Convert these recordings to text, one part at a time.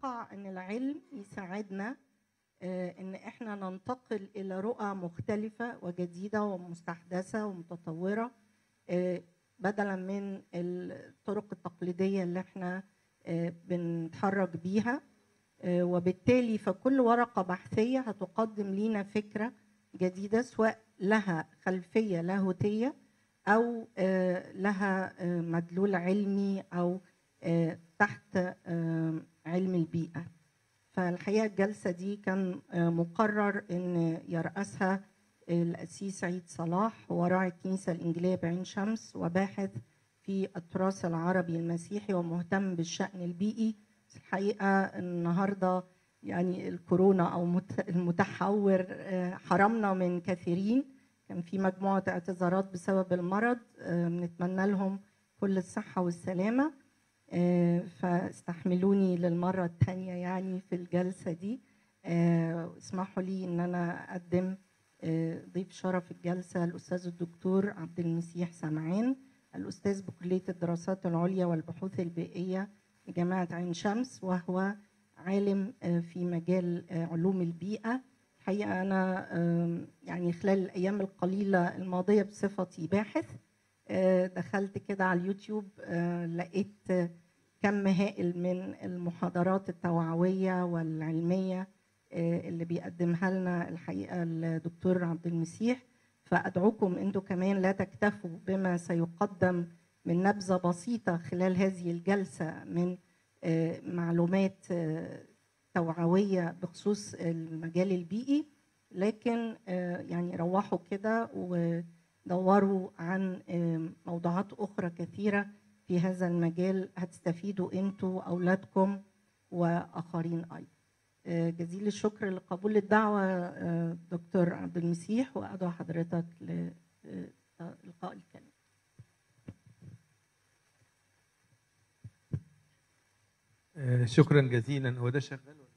اتوقع ان العلم يساعدنا آه، ان احنا ننتقل الى رؤى مختلفه وجديده ومستحدثه ومتطوره آه، بدلا من الطرق التقليديه اللي احنا آه، بنتحرك بيها آه، وبالتالي فكل ورقه بحثيه هتقدم لينا فكره جديده سواء لها خلفيه لاهوتيه او آه، لها آه، مدلول علمي او آه، تحت آه، علم البيئه فالحقيقه الجلسه دي كان آه، مقرر ان يرأسها القسيس عيد صلاح هو راعي الكنيسه الانجيليه بعين شمس وباحث في التراث العربي المسيحي ومهتم بالشأن البيئي بس الحقيقه النهارده يعني الكورونا او مت- المتحور آه، حرمنا من كثيرين كان في مجموعه اعتذارات بسبب المرض آه، بنتمنى لهم كل الصحه والسلامه آه، فاستحملوني للمرة الثانية يعني في الجلسة دي آه، اسمحوا لي ان انا اقدم آه، ضيف شرف الجلسة الاستاذ الدكتور عبد المسيح سمعان الاستاذ بكلية الدراسات العليا والبحوث البيئية لجامعة عين شمس وهو عالم آه، في مجال آه، علوم البيئة الحقيقة أنا آم، يعني خلال الأيام القليلة الماضية بصفتي باحث آه، دخلت كده على اليوتيوب آه، لقيت آه، كم هائل من المحاضرات التوعوية والعلمية آه، اللي بيقدمها لنا الحقيقة الدكتور عبد المسيح فأدعوكم أنتم كمان لا تكتفوا بما سيقدم من نبذة بسيطة خلال هذه الجلسة من آه، معلومات آه، توعوية بخصوص المجال البيئي لكن آه، يعني روحوا كده ودوروا عن آه، موضوعات أخرى كثيرة في هذا المجال هتستفيدوا انتوا واولادكم واخرين ايضا آه، جزيل الشكر لقبول الدعوه آه، دكتور عبد المسيح وادعو حضرتك لإلقاء الكلمه آه، شكرا جزيلا هو ده شغال ولا؟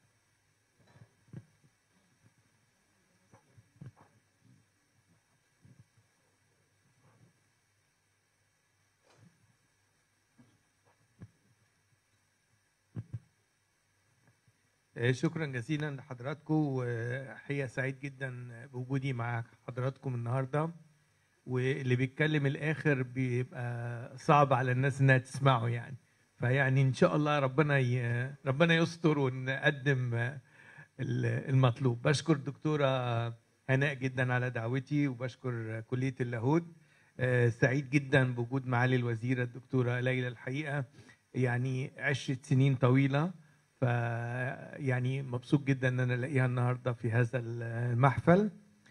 آه، شكرا جزيلا لحضراتكم وحقيقة سعيد جدا بوجودي مع حضراتكم النهارده واللي بيتكلم الاخر بيبقى صعب على الناس انها تسمعه يعني فيعني ان شاء الله ربنا ي... ربنا يستر ونقدم ال- المطلوب بشكر الدكتوره هناء جدا على دعوتي وبشكر كليه اللاهوت آه، سعيد جدا بوجود معالي الوزيره الدكتوره ليلى الحقيقه يعني عشرة سنين طويله ف يعني مبسوط جدا ان انا الاقيها النهارده في هذا المحفل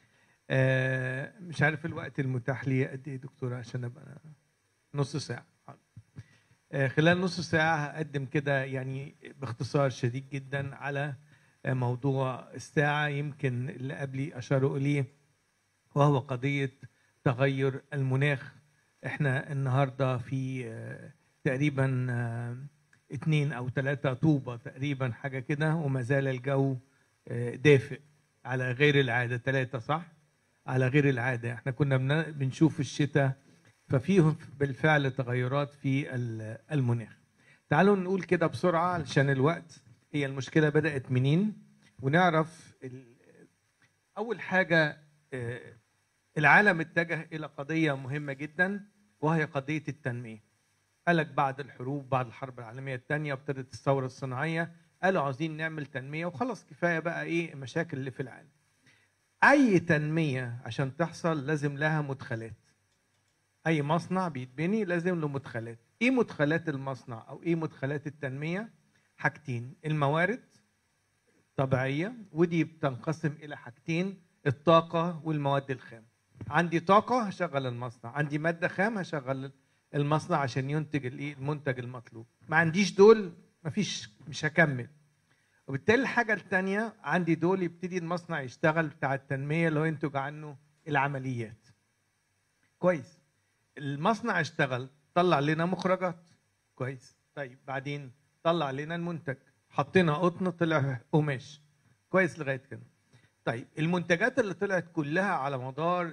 آه، مش عارف الوقت المتاح لي قد ايه دكتوره عشان ابقى نص ساعه حاضر. آه، خلال نص ساعة هقدم كده يعني باختصار شديد جدا على آه، موضوع الساعة يمكن اللي قبلي أشاروا إليه وهو قضية تغير المناخ احنا النهاردة في آه، تقريبا آه، اتنين أو ثلاثة طوبة تقريبا حاجة كده وما زال الجو آه، دافئ على غير العادة ثلاثة صح؟ على غير العادة احنا كنا بن- بنشوف الشتاء ففيه بالفعل تغيرات في ال- المناخ تعالوا نقول كده بسرعة علشان الوقت هي المشكلة بدأت منين ونعرف ال- أول حاجة آه، العالم اتجه إلى قضية مهمة جدا وهي قضية التنمية قالك بعد الحروب بعد الحرب العالمية الثانية ابتدت الثورة الصناعية قالوا عاوزين نعمل تنمية وخلاص كفاية بقى إيه المشاكل اللي في العالم أي تنمية عشان تحصل لازم لها مدخلات اي مصنع بيتبني لازم له مدخلات ايه مدخلات المصنع او ايه مدخلات التنميه حاجتين الموارد طبيعيه ودي بتنقسم الى حاجتين الطاقه والمواد الخام عندي طاقه هشغل المصنع عندي ماده خام هشغل المصنع عشان ينتج الايه المنتج المطلوب ما عنديش دول مفيش مش هكمل وبالتالي الحاجه الثانيه عندي دول يبتدي المصنع يشتغل بتاع التنميه اللي هو ينتج عنه العمليات كويس المصنع اشتغل طلع لنا مخرجات كويس طيب بعدين طلع لنا المنتج حطينا قطن طلع قماش كويس لغايه كده طيب المنتجات اللي طلعت كلها على مدار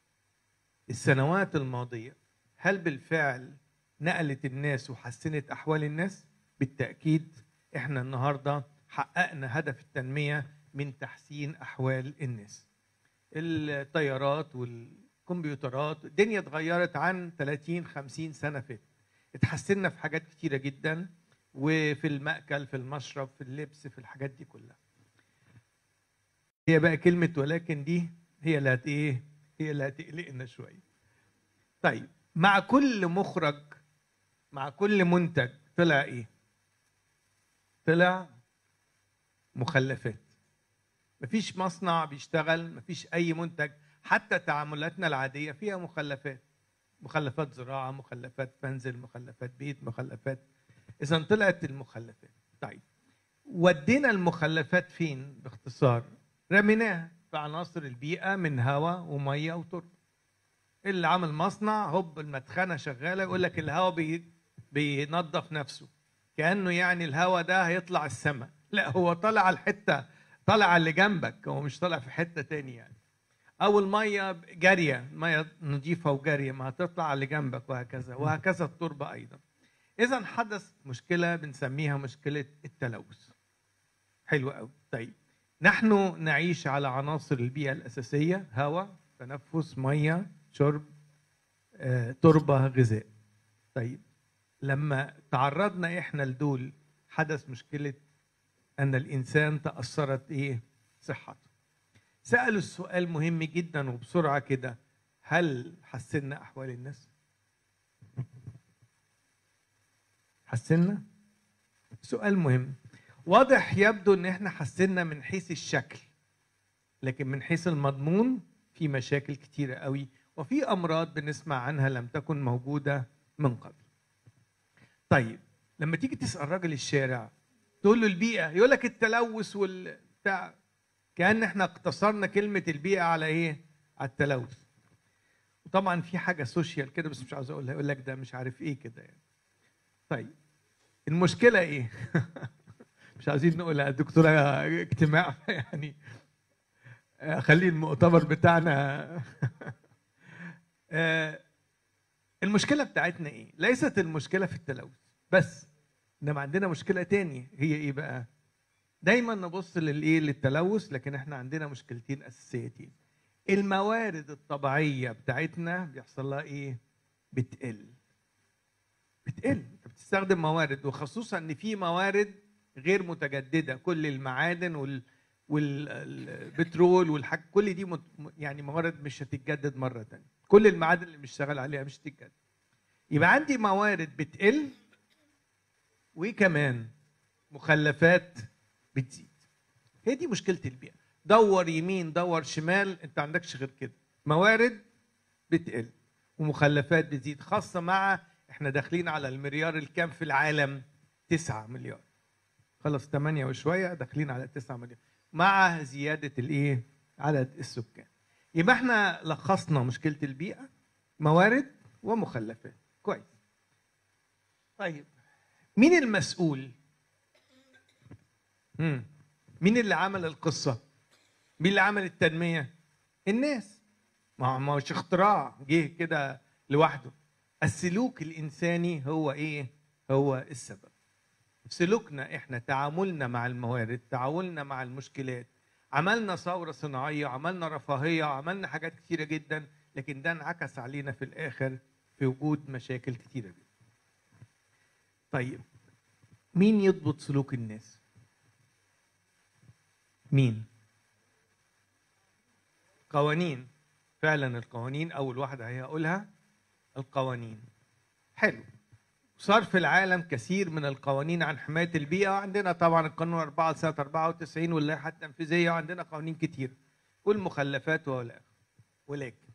السنوات الماضيه هل بالفعل نقلت الناس وحسنت احوال الناس بالتاكيد احنا النهارده حققنا هدف التنميه من تحسين احوال الناس الطيارات والكمبيوترات الدنيا اتغيرت عن 30 50 سنه فاتت اتحسنا في حاجات كتيره جدا وفي المأكل في المشرب في اللبس في الحاجات دي كلها هي بقى كلمة ولكن دي هي اللي هت ايه هي اللي هتقلقنا شوية طيب مع كل مخرج مع كل منتج طلع ايه طلع مخلفات مفيش مصنع بيشتغل مفيش اي منتج حتى تعاملاتنا العادية فيها مخلفات مخلفات زراعة مخلفات منزل مخلفات بيت مخلفات إذا طلعت المخلفات طيب ودينا المخلفات فين باختصار رميناها في عناصر البيئة من هواء ومية وتربة اللي عامل مصنع هوب المدخنة شغالة يقول لك الهواء بي بينظف نفسه كأنه يعني الهواء ده هيطلع السماء لا هو طالع على الحتة طالع على اللي جنبك هو مش طالع في حتة تاني يعني او الميه جاريه ميه نظيفه وجاريه ما هتطلع على اللي جنبك وهكذا وهكذا التربه ايضا اذا حدث مشكله بنسميها مشكله التلوث حلو قوي طيب نحن نعيش على عناصر البيئه الاساسيه هواء تنفس ميه شرب آه، تربه غذاء طيب لما تعرضنا احنا لدول حدث مشكله ان الانسان تاثرت ايه صحته سالوا السؤال مهم جدا وبسرعه كده هل حسنا احوال الناس حسنا سؤال مهم واضح يبدو ان احنا حسنا من حيث الشكل لكن من حيث المضمون في مشاكل كتيره قوي وفي امراض بنسمع عنها لم تكن موجوده من قبل طيب لما تيجي تسال راجل الشارع تقول له البيئه يقول لك التلوث والبتاع كان احنا اقتصرنا كلمه البيئه على ايه على التلوث وطبعا في حاجه سوشيال كده بس مش عاوز اقولها يقول لك ده مش عارف ايه كده يعني طيب المشكله ايه مش عايزين نقولها دكتوره اجتماع يعني خلي المؤتمر بتاعنا آه، المشكله بتاعتنا ايه ليست المشكله في التلوث بس انما عندنا مشكله تانية هي ايه بقى دايما نبص للايه للتلوث لكن احنا عندنا مشكلتين اساسيتين الموارد الطبيعيه بتاعتنا بيحصل لها ايه بتقل بتقل انت بتستخدم موارد وخصوصا ان في موارد غير متجدده كل المعادن وال والبترول والحاج كل دي مت... يعني موارد مش هتتجدد مره تانية كل المعادن اللي بنشتغل عليها مش هتتجدد يبقى عندي موارد بتقل وكمان مخلفات بتزيد هي دي مشكله البيئه دور يمين دور شمال انت عندكش غير كده موارد بتقل ومخلفات بتزيد خاصه مع احنا داخلين على المليار الكام في العالم 9 مليار خلص 8 وشويه داخلين على 9 مليار مع زياده الايه عدد السكان يبقى احنا لخصنا مشكله البيئه موارد ومخلفات كويس طيب مين المسؤول مم. مين اللي عمل القصه مين اللي عمل التنميه الناس ما ما هوش اختراع جه كده لوحده السلوك الانساني هو ايه هو السبب سلوكنا احنا تعاملنا مع الموارد تعاملنا مع المشكلات عملنا ثوره صناعيه عملنا رفاهيه عملنا حاجات كتيره جدا لكن ده انعكس علينا في الاخر في وجود مشاكل كتيره جدا طيب مين يضبط سلوك الناس مين قوانين فعلا القوانين اول واحده هقولها القوانين حلو صار في العالم كثير من القوانين عن حمايه البيئه وعندنا طبعا القانون 4 سنه 94 واللائحه التنفيذيه وعندنا قوانين كتير والمخلفات ولا ولكن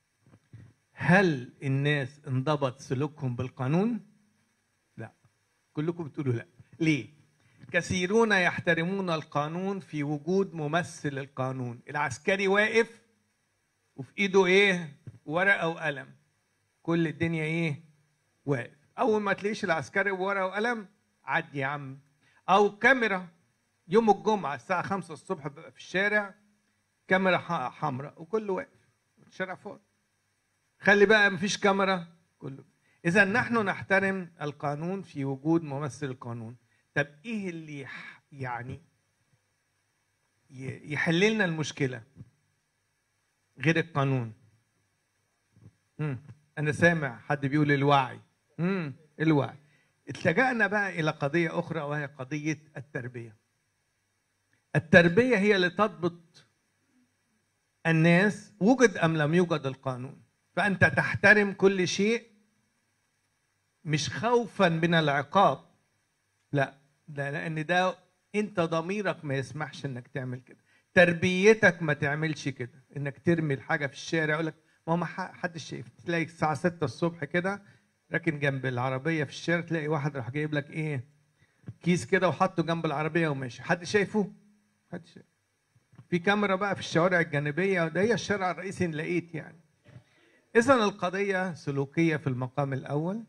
هل الناس انضبط سلوكهم بالقانون؟ لا كلكم بتقولوا لا ليه؟ كثيرون يحترمون القانون في وجود ممثل القانون العسكري واقف وفي ايده ايه ورقه وقلم كل الدنيا ايه واقف اول ما تلاقيش العسكري بورقه وقلم عدي يا عم او كاميرا يوم الجمعه الساعه 5 الصبح ببقى في الشارع كاميرا حمراء وكله واقف الشارع فاضي خلي بقى مفيش كاميرا كله اذا نحن نحترم القانون في وجود ممثل القانون طب ايه اللي يح- يعني ي- يحل لنا المشكله غير القانون مم. انا سامع حد بيقول الوعي مم. الوعي اتلجأنا بقى الى قضيه اخرى وهي قضيه التربيه التربيه هي اللي تضبط الناس وجد ام لم يوجد القانون فانت تحترم كل شيء مش خوفا من العقاب لا ده لان ده انت ضميرك ما يسمحش انك تعمل كده تربيتك ما تعملش كده انك ترمي الحاجه في الشارع يقول لك ما هو ما ح- حدش شايف تلاقي الساعه 6 الصبح كده راكن جنب العربيه في الشارع تلاقي واحد راح جايب لك ايه كيس كده وحطه جنب العربيه وماشي حد شايفه حد شايف في كاميرا بقى في الشوارع الجانبيه وده هي الشارع الرئيسي إن لقيت يعني اذا القضيه سلوكيه في المقام الاول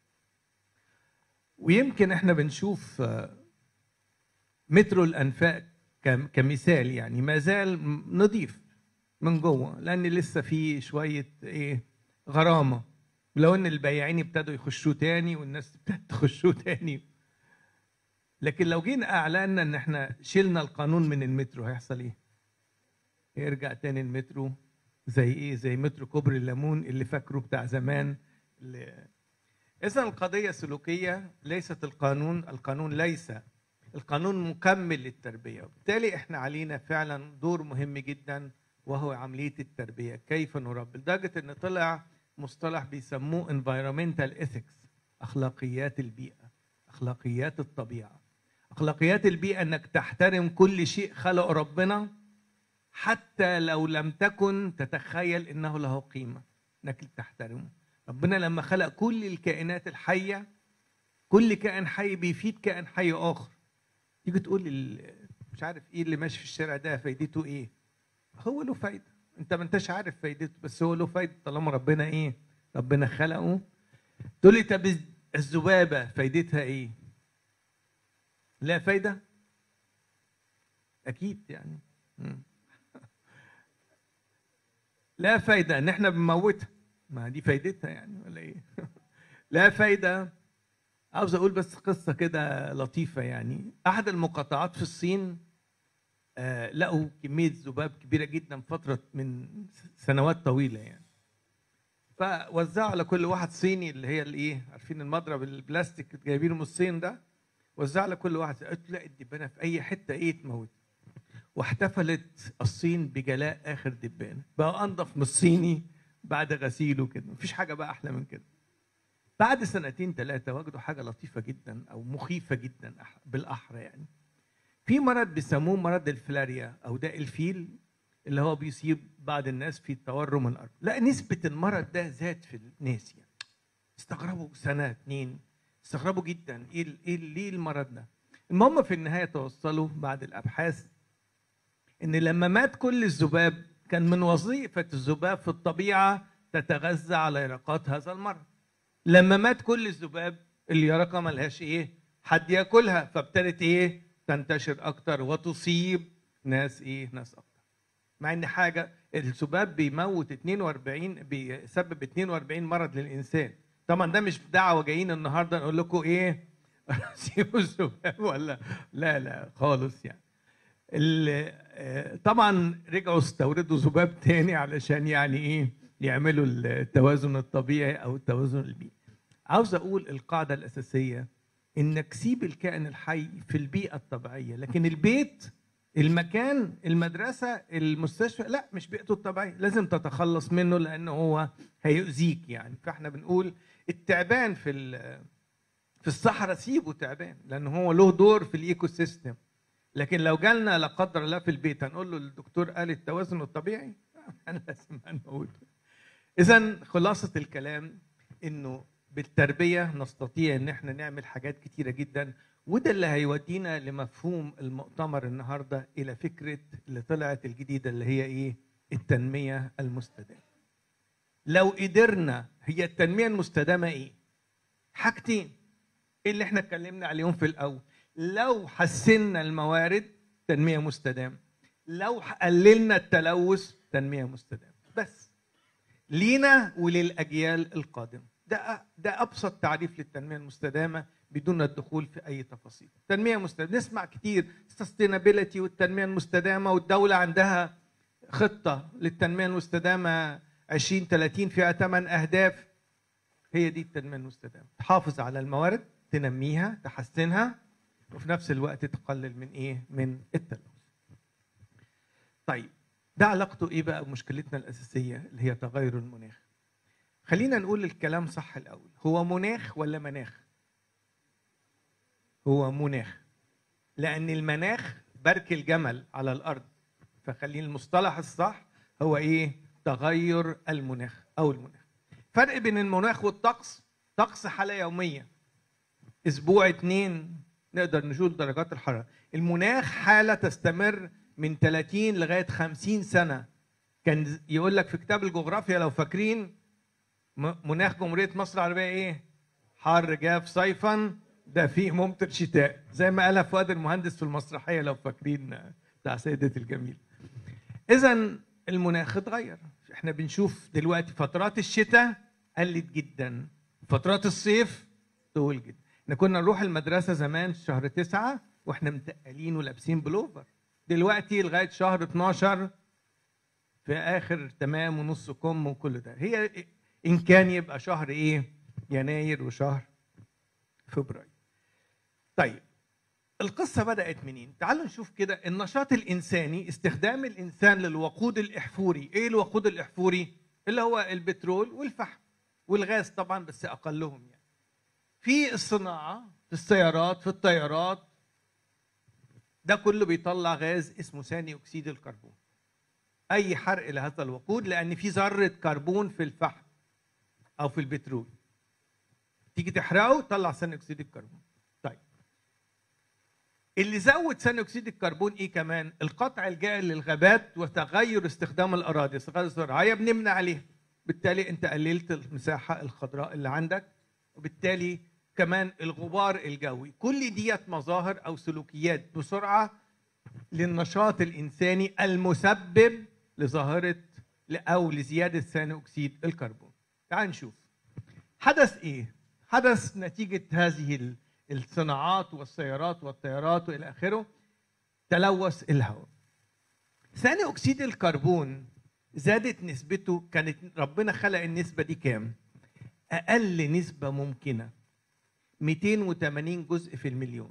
ويمكن احنا بنشوف آه، مترو الانفاق كم- كمثال يعني ما زال م- نظيف من جوه لان لسه في شويه ايه غرامه لو ان البياعين ابتدوا يخشوا تاني والناس ابتدت تخشوا تاني لكن لو جينا اعلنا ان احنا شلنا القانون من المترو هيحصل ايه؟ يرجع تاني المترو زي ايه؟ زي مترو كوبري الليمون اللي فاكره بتاع زمان اللي اذا القضيه سلوكيه ليست القانون القانون ليس القانون مكمل للتربيه وبالتالي احنا علينا فعلا دور مهم جدا وهو عمليه التربيه كيف نربي لدرجه ان طلع مصطلح بيسموه environmental ethics اخلاقيات البيئه اخلاقيات الطبيعه اخلاقيات البيئه انك تحترم كل شيء خلق ربنا حتى لو لم تكن تتخيل انه له قيمه انك تحترمه ربنا لما خلق كل الكائنات الحيه كل كائن حي بيفيد كائن حي اخر تيجي تقول ال- مش عارف ايه اللي ماشي في الشارع ده فايدته ايه هو له فايده انت ما انتش عارف فايدته بس هو له فايده طالما ربنا ايه ربنا خلقه تقول لي طب الذبابه فايدتها ايه لا فايده اكيد يعني مم. لا فايده ان احنا بنموتها ما دي فايدتها يعني ولا ايه لا فايده عاوز اقول بس قصه كده لطيفه يعني احد المقاطعات في الصين آه لقوا كميه ذباب كبيره جدا فتره من سنوات طويله يعني فوزعوا على كل واحد صيني اللي هي الايه عارفين المضرب البلاستيك اللي جايبينه من الصين ده وزع على كل واحد قلت لا الدبانه في اي حته ايه تموت واحتفلت الصين بجلاء اخر دبانه بقى انضف من الصيني بعد غسيله كده مفيش حاجه بقى احلى من كده بعد سنتين ثلاثه وجدوا حاجه لطيفه جدا او مخيفه جدا أح- بالاحرى يعني في مرض بيسموه مرض الفلاريا او داء الفيل اللي هو بيصيب بعض الناس في التورم الارض لا نسبه المرض ده زاد في الناس يعني استغربوا سنه اتنين استغربوا جدا ايه ال- ايه ليه المرض ده المهم في النهايه توصلوا بعد الابحاث ان لما مات كل الذباب كان من وظيفه الذباب في الطبيعه تتغذى على يرقات هذا المرض لما مات كل الذباب اليرقه ملهاش ايه حد ياكلها فابتدت ايه تنتشر اكتر وتصيب ناس ايه ناس اكتر مع ان حاجه الذباب بيموت 42 بيسبب 42 مرض للانسان طبعا ده مش دعوه جايين النهارده نقول لكم ايه سيبوا الذباب ولا لا لا خالص يعني ال- آه، طبعا رجعوا استوردوا ذباب تاني علشان يعني ايه يعملوا التوازن الطبيعي او التوازن البيئي عاوز اقول القاعده الاساسيه انك سيب الكائن الحي في البيئه الطبيعيه لكن البيت المكان المدرسه المستشفى لا مش بيئته الطبيعيه لازم تتخلص منه لانه هو هيؤذيك يعني فاحنا بنقول التعبان في ال- في الصحراء سيبه تعبان لان هو له دور في الايكو سيستم لكن لو جالنا لا قدر الله في البيت هنقول له الدكتور قال التوازن الطبيعي لازم هنموته اذا خلاصه الكلام انه بالتربيه نستطيع ان احنا نعمل حاجات كتيره جدا وده اللي هيودينا لمفهوم المؤتمر النهارده الى فكره اللي طلعت الجديده اللي هي ايه التنميه المستدامه لو قدرنا هي التنميه المستدامه ايه حاجتين ايه اللي احنا اتكلمنا عليهم في الاول لو حسنا الموارد تنميه مستدامه لو قللنا التلوث تنميه مستدامه بس لينا وللاجيال القادمه ده ده ابسط تعريف للتنميه المستدامه بدون الدخول في اي تفاصيل تنميه مستدامه نسمع كتير سستينابيلتي والتنميه المستدامه والدوله عندها خطه للتنميه المستدامه 20 30 فيها 8 اهداف هي دي التنميه المستدامه تحافظ على الموارد تنميها تحسنها وفي نفس الوقت تقلل من ايه من التلوث طيب ده علاقته ايه بقى بمشكلتنا الاساسيه اللي هي تغير المناخ خلينا نقول الكلام صح الاول هو مناخ ولا مناخ هو مناخ لان المناخ برك الجمل على الارض فخلينا المصطلح الصح هو ايه تغير المناخ او المناخ فرق بين المناخ والطقس طقس حاله يوميه اسبوع اتنين نقدر نشوف درجات الحراره المناخ حاله تستمر من 30 لغايه 50 سنه كان يقول لك في كتاب الجغرافيا لو فاكرين مناخ جمهوريه مصر العربيه ايه حر جاف صيفا دفيء ممطر شتاء زي ما قالها فؤاد المهندس في المسرحيه لو فاكرين بتاع سيدة الجميل اذا المناخ اتغير احنا بنشوف دلوقتي فترات الشتاء قلت جدا فترات الصيف طول جدا احنا كنا نروح المدرسه زمان شهر تسعة واحنا متقلين ولابسين بلوفر دلوقتي لغايه شهر 12 في اخر تمام ونص كم وكل ده هي ان كان يبقى شهر ايه يناير وشهر فبراير طيب القصه بدات منين تعالوا نشوف كده النشاط الانساني استخدام الانسان للوقود الاحفوري ايه الوقود الاحفوري اللي هو البترول والفحم والغاز طبعا بس اقلهم يعني في الصناعه في السيارات في الطيارات ده كله بيطلع غاز اسمه ثاني اكسيد الكربون اي حرق لهذا الوقود لان في ذره كربون في الفحم او في البترول تيجي تحرقه تطلع ثاني اكسيد الكربون طيب اللي زود ثاني اكسيد الكربون ايه كمان القطع الجائر للغابات وتغير استخدام الاراضي الصغيره الزراعيه بنمنع عليها بالتالي انت قللت المساحه الخضراء اللي عندك وبالتالي كمان الغبار الجوي كل ديت مظاهر او سلوكيات بسرعه للنشاط الانساني المسبب لظاهره او لزياده ثاني اكسيد الكربون تعال نشوف حدث ايه حدث نتيجه هذه الصناعات والسيارات والطيارات والى اخره تلوث الهواء ثاني اكسيد الكربون زادت نسبته كانت ربنا خلق النسبه دي كام اقل نسبه ممكنه 280 جزء في المليون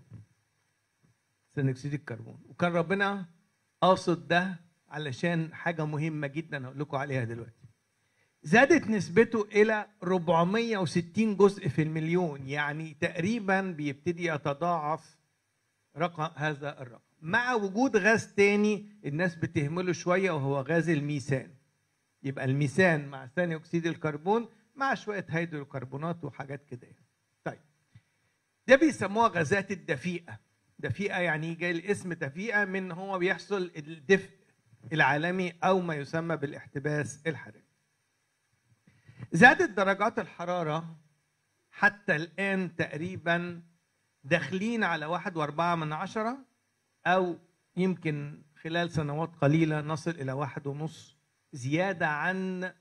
ثاني اكسيد الكربون وكان ربنا قاصد ده علشان حاجه مهمه جدا هقول لكم عليها دلوقتي زادت نسبته الى 460 جزء في المليون يعني تقريبا بيبتدي يتضاعف رقم هذا الرقم مع وجود غاز تاني الناس بتهمله شويه وهو غاز الميثان يبقى الميثان مع ثاني اكسيد الكربون مع شويه هيدروكربونات وحاجات كده طيب ده بيسموها غازات الدفيئه دفيئه يعني جاي الاسم دفيئه من هو بيحصل الدفء العالمي او ما يسمى بالاحتباس الحراري زادت درجات الحرارة حتى الآن تقريبا داخلين على واحد وأربعة من عشرة أو يمكن خلال سنوات قليلة نصل إلى واحد ونص زيادة عن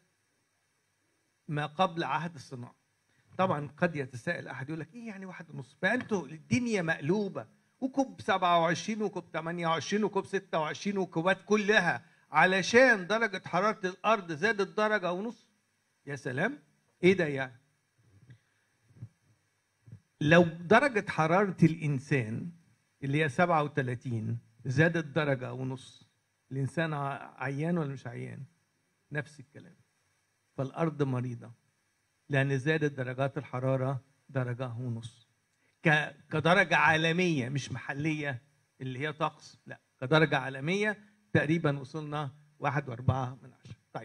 ما قبل عهد الصناعة طبعا قد يتساءل أحد يقول لك إيه يعني واحد ونص فأنتوا الدنيا مقلوبة وكوب 27 وكوب 28 وكوب 26 وكوبات كلها علشان درجة حرارة الأرض زادت درجة ونص يا سلام ايه ده يعني لو درجة حرارة الإنسان اللي هي 37 زادت درجة ونص الإنسان عيان ولا مش عيان؟ نفس الكلام فالأرض مريضة لأن زادت درجات الحرارة درجة ونص كدرجة عالمية مش محلية اللي هي طقس لا كدرجة عالمية تقريبا وصلنا واحد وأربعة من عشرة طيب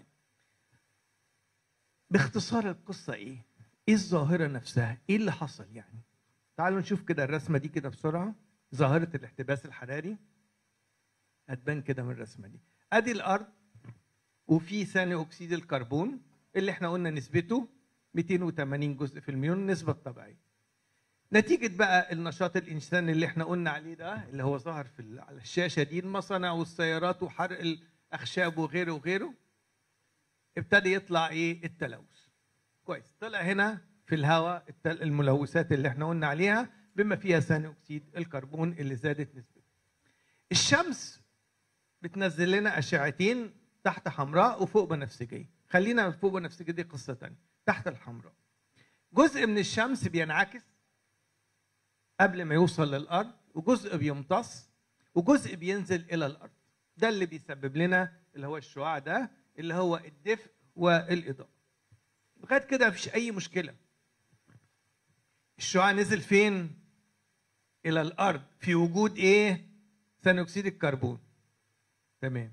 باختصار القصه ايه؟ ايه الظاهره نفسها؟ ايه اللي حصل يعني؟ تعالوا نشوف كده الرسمه دي كده بسرعه ظاهره الاحتباس الحراري هتبان كده من الرسمه دي ادي الارض وفي ثاني اكسيد الكربون اللي احنا قلنا نسبته 280 جزء في المليون النسبه الطبيعيه نتيجة بقى النشاط الإنساني اللي احنا قلنا عليه ده اللي هو ظهر في على الشاشة دي المصانع والسيارات وحرق الأخشاب وغيره وغيره ابتدى يطلع ايه التلوث كويس طلع هنا في الهواء الملوثات اللي احنا قلنا عليها بما فيها ثاني اكسيد الكربون اللي زادت نسبته الشمس بتنزل لنا اشعتين تحت حمراء وفوق بنفسجيه خلينا فوق بنفسجيه دي قصه تانية تحت الحمراء جزء من الشمس بينعكس قبل ما يوصل للارض وجزء بيمتص وجزء بينزل الى الارض ده اللي بيسبب لنا اللي هو الشعاع ده اللي هو الدفء والاضاءه لغايه كده مفيش اي مشكله الشعاع نزل فين الى الارض في وجود ايه ثاني اكسيد الكربون تمام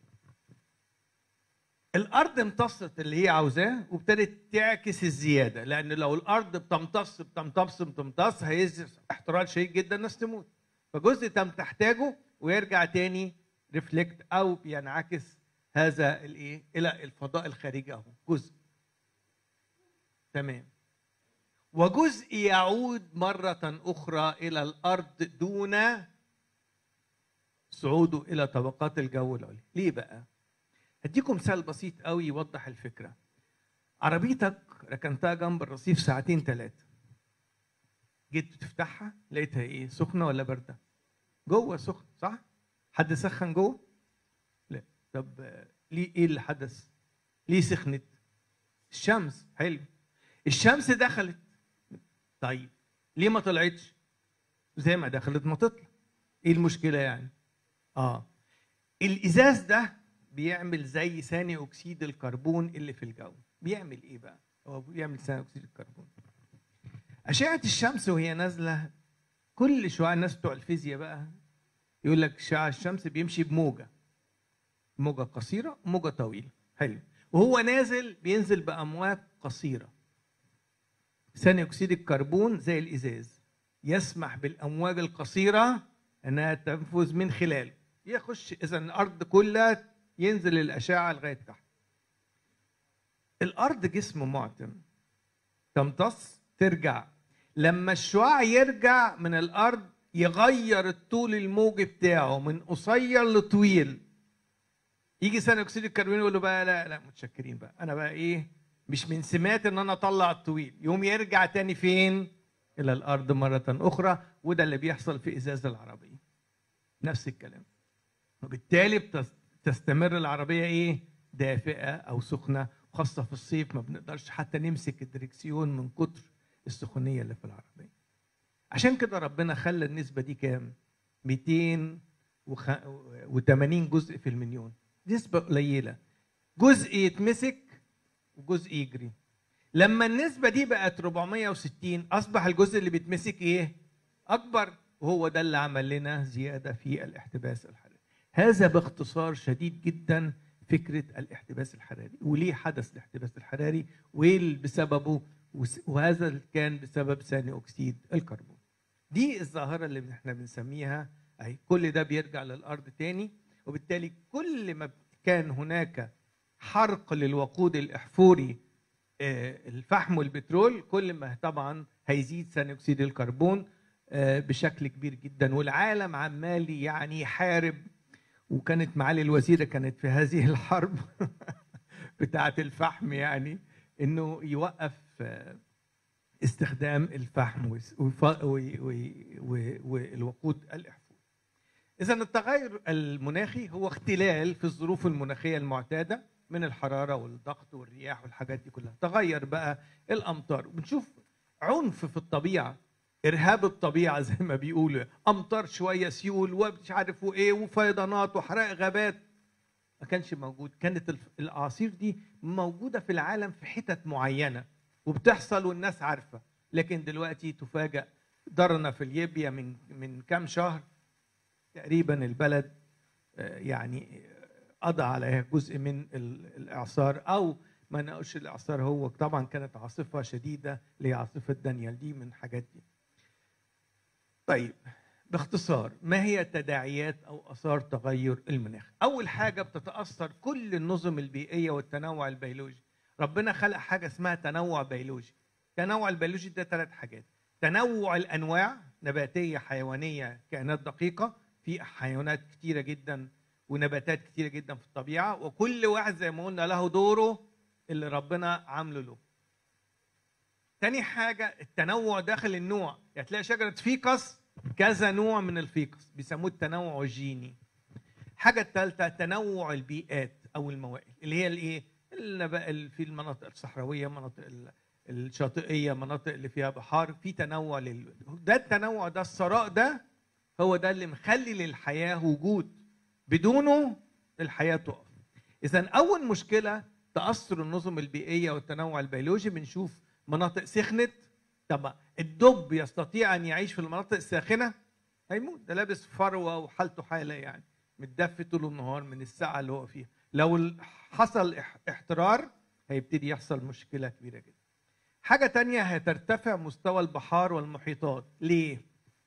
الارض امتصت اللي هي عاوزاه وابتدت تعكس الزياده لان لو الارض بتمتص بتمتص بتمتص هيزيد احترار شديد جدا الناس تموت فجزء تم تحتاجه ويرجع تاني ريفلكت او بينعكس هذا الايه الى الفضاء الخارجي اهو جزء تمام وجزء يعود مرة أخرى إلى الأرض دون صعوده إلى طبقات الجو العليا ليه بقى؟ هديكم مثال بسيط قوي يوضح الفكرة عربيتك ركنتها جنب الرصيف ساعتين ثلاثة جيت تفتحها لقيتها ايه سخنة ولا باردة؟ جوه سخن صح؟ حد سخن جوه؟ لا طب ليه ايه اللي حدث؟ ليه سخنت؟ الشمس حلو الشمس دخلت طيب ليه ما طلعتش؟ زي ما دخلت ما تطلع ايه المشكلة يعني؟ اه الازاز ده بيعمل زي ثاني اكسيد الكربون اللي في الجو بيعمل ايه بقى هو بيعمل ثاني اكسيد الكربون اشعه الشمس وهي نازله كل شويه الناس بتوع الفيزياء بقى يقول لك شعاع الشمس بيمشي بموجه موجه قصيره وموجه طويله حلو وهو نازل بينزل بامواج قصيره ثاني اكسيد الكربون زي الازاز يسمح بالامواج القصيره انها تنفذ من خلاله يخش اذا الارض كلها ينزل الاشعه لغايه تحت الارض جسم معتم تمتص ترجع لما الشعاع يرجع من الارض يغير الطول الموجي بتاعه من قصير لطويل يجي ثاني اكسيد الكربون يقول له بقى لا لا متشكرين بقى انا بقى ايه مش من سمات ان انا اطلع الطويل يوم يرجع تاني فين الى الارض مره اخرى وده اللي بيحصل في ازاز العربيه نفس الكلام وبالتالي تستمر العربيه ايه دافئه او سخنه خاصه في الصيف ما بنقدرش حتى نمسك الدركسيون من كتر السخونيه اللي في العربيه عشان كده ربنا خلى النسبه دي كام 280 جزء في المليون نسبه قليله جزء يتمسك وجزء يجري لما النسبة دي بقت 460 أصبح الجزء اللي بيتمسك إيه؟ أكبر وهو ده اللي عمل لنا زيادة في الاحتباس الحراري هذا باختصار شديد جدا فكرة الاحتباس الحراري وليه حدث الاحتباس الحراري وايه بسببه وهذا كان بسبب ثاني أكسيد الكربون دي الظاهرة اللي احنا بنسميها أي كل ده بيرجع للأرض تاني وبالتالي كل ما كان هناك حرق للوقود الاحفوري الفحم والبترول كل ما طبعا هيزيد ثاني اكسيد الكربون بشكل كبير جدا والعالم عمال يعني يحارب وكانت معالي الوزيره كانت في هذه الحرب بتاعه الفحم يعني انه يوقف استخدام الفحم والوقود الاحفوري اذا التغير المناخي هو اختلال في الظروف المناخيه المعتاده من الحراره والضغط والرياح والحاجات دي كلها تغير بقى الامطار بنشوف عنف في الطبيعه ارهاب الطبيعه زي ما بيقولوا امطار شويه سيول ومش عارف وايه وفيضانات وحرائق غابات ما كانش موجود كانت الاعاصير دي موجوده في العالم في حتت معينه وبتحصل والناس عارفه لكن دلوقتي تفاجأ درنا في ليبيا من من كام شهر تقريبا البلد يعني قضى عليها جزء من الاعصار او ما نقولش الاعصار هو طبعا كانت عاصفه شديده اللي هي عاصفه دانيال دي من الحاجات دي. طيب باختصار ما هي تداعيات او اثار تغير المناخ؟ اول حاجه بتتاثر كل النظم البيئيه والتنوع البيولوجي. ربنا خلق حاجه اسمها تنوع بيولوجي. التنوع البيولوجي ده ثلاث حاجات. تنوع الانواع نباتيه حيوانيه كائنات دقيقه في حيوانات كتيره جدا ونباتات كتيره جدا في الطبيعه وكل واحد زي ما قلنا له دوره اللي ربنا عامله له تاني حاجه التنوع داخل النوع يعني تلاقي شجره فيكس كذا نوع من الفيكس بيسموه التنوع الجيني الحاجه الثالثه تنوع البيئات او الموائل اللي هي الايه النبا- في المناطق الصحراويه مناطق ال- الشاطئيه مناطق اللي فيها بحار في تنوع لل... ده التنوع ده الثراء ده هو ده اللي مخلي للحياه وجود بدونه الحياه تقف اذا اول مشكله تاثر النظم البيئيه والتنوع البيولوجي بنشوف مناطق سخنت طب الدب يستطيع ان يعيش في المناطق الساخنه هيموت ده لابس فروه وحالته حاله يعني متدفي طول النهار من الساعه اللي هو فيها لو ال- حصل اح- احترار هيبتدي يحصل مشكله كبيره جدا حاجه تانية هترتفع مستوى البحار والمحيطات ليه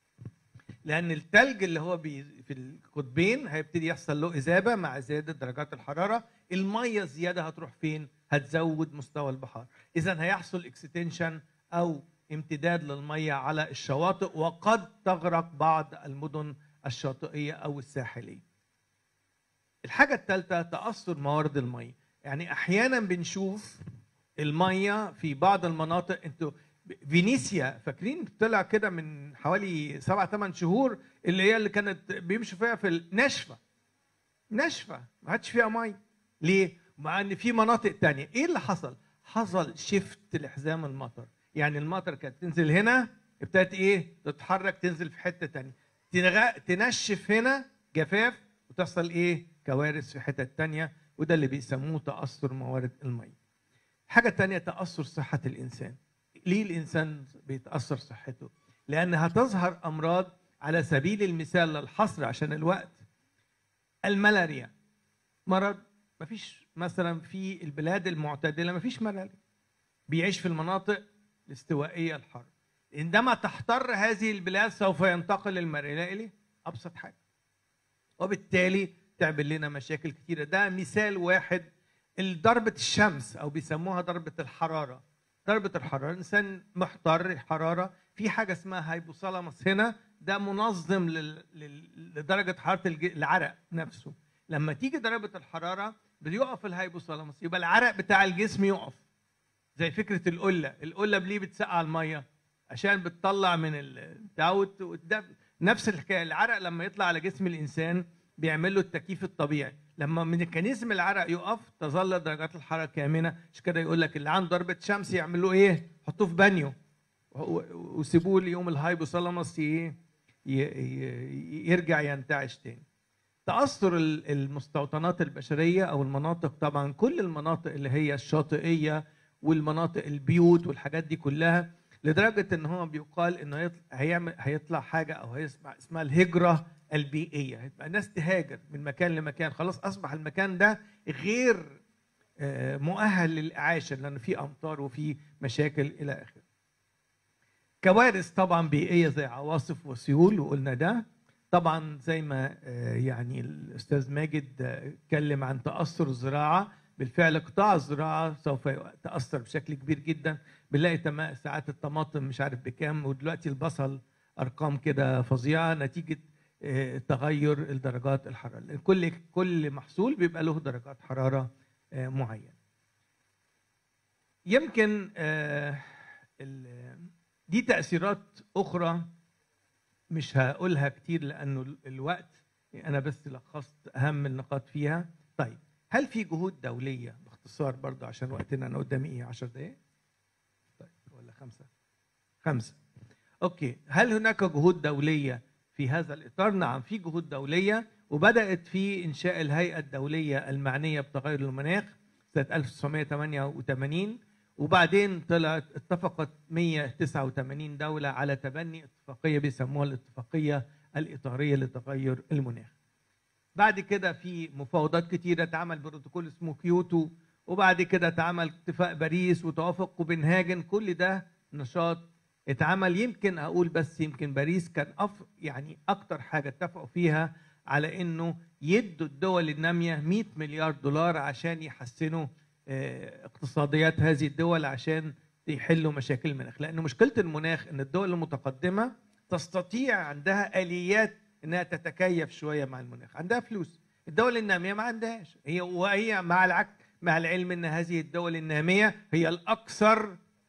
لان التلج اللي هو بي في القطبين هيبتدي يحصل له اذابه مع زياده درجات الحراره الميه الزياده هتروح فين هتزود مستوى البحار اذا هيحصل اكستنشن او امتداد للميه على الشواطئ وقد تغرق بعض المدن الشاطئيه او الساحليه الحاجه الثالثه تاثر موارد الميه يعني احيانا بنشوف الميه في بعض المناطق انتوا فينيسيا فاكرين طلع كده من حوالي سبع ثمان شهور اللي هي اللي كانت بيمشوا فيها في الناشفه ناشفه ما عادش فيها ميه ليه؟ مع ان في مناطق تانية ايه اللي حصل؟ حصل شيفت لحزام المطر يعني المطر كانت تنزل هنا ابتدت ايه؟ تتحرك تنزل في حته تانية تنغ... تنشف هنا جفاف وتحصل ايه؟ كوارث في حتت تانية وده اللي بيسموه تاثر موارد الميه. حاجه تانية تاثر صحه الانسان. ليه الانسان بيتاثر صحته؟ لان هتظهر امراض على سبيل المثال للحصر عشان الوقت الملاريا مرض مفيش مثلا في البلاد المعتدله مفيش ملاريا بيعيش في المناطق الاستوائيه الحاره عندما تحتر هذه البلاد سوف ينتقل الملاريا اليه ابسط حاجه وبالتالي تعمل لنا مشاكل كتيره ده مثال واحد ضربه الشمس او بيسموها ضربه الحراره ضربه الحراره الانسان محتر حراره في حاجه اسمها هايبوثالاموس هنا ده منظم لل... لل... لدرجه حراره الج... العرق نفسه لما تيجي ضربه الحراره بيقف الهايبوثالاموس يبقى العرق بتاع الجسم يقف زي فكره القله القله ليه بتسقع الميه عشان بتطلع من التاوت والدفء نفس الحكايه العرق لما يطلع على جسم الانسان بيعمل له التكييف الطبيعي لما ميكانيزم العرق يقف تظل درجات الحراره كامنه عشان كده يقول لك اللي عنده ضربه شمس يعمل له ايه حطوه في بانيو وسيبوه ليوم الهايبوثالاموس ايه يرجع ينتعش تاني تاثر المستوطنات البشريه او المناطق طبعا كل المناطق اللي هي الشاطئيه والمناطق البيوت والحاجات دي كلها لدرجه ان هو بيقال انه هيعمل هيطلع حاجه او هيسمع اسمها الهجره البيئيه هتبقى الناس تهاجر من مكان لمكان خلاص اصبح المكان ده غير مؤهل للاعاشه لان في امطار وفي مشاكل الى اخره كوارث طبعا بيئيه زي عواصف وسيول وقلنا ده طبعا زي ما يعني الاستاذ ماجد اتكلم عن تاثر الزراعه بالفعل قطاع الزراعه سوف يتاثر بشكل كبير جدا بنلاقي ساعات الطماطم مش عارف بكام ودلوقتي البصل ارقام كده فظيعه نتيجه تغير الدرجات الحراره كل كل محصول بيبقى له درجات حراره معينه يمكن دي تاثيرات اخرى مش هقولها كتير لانه الوقت انا بس لخصت اهم النقاط فيها طيب هل في جهود دوليه باختصار برضه عشان وقتنا انا قدامي ايه 10 دقائق طيب ولا خمسه خمسه اوكي هل هناك جهود دوليه في هذا الاطار نعم في جهود دوليه وبدات في انشاء الهيئه الدوليه المعنيه بتغير المناخ سنه 1988 وبعدين طلعت اتفقت 189 دولة على تبني اتفاقية بيسموها الاتفاقية الإطارية لتغير المناخ. بعد كده في مفاوضات كتيرة اتعمل بروتوكول اسمه كيوتو وبعد كده اتعمل اتفاق باريس وتوافق كوبنهاجن كل ده نشاط اتعمل يمكن اقول بس يمكن باريس كان أف يعني اكتر حاجة اتفقوا فيها على انه يدوا الدول النامية 100 مليار دولار عشان يحسنوا اقتصاديات هذه الدول عشان يحلوا مشاكل المناخ لان مشكله المناخ ان الدول المتقدمه تستطيع عندها اليات انها تتكيف شويه مع المناخ عندها فلوس الدول الناميه ما عندهاش هي وهي مع العكس مع العلم ان هذه الدول الناميه هي الاكثر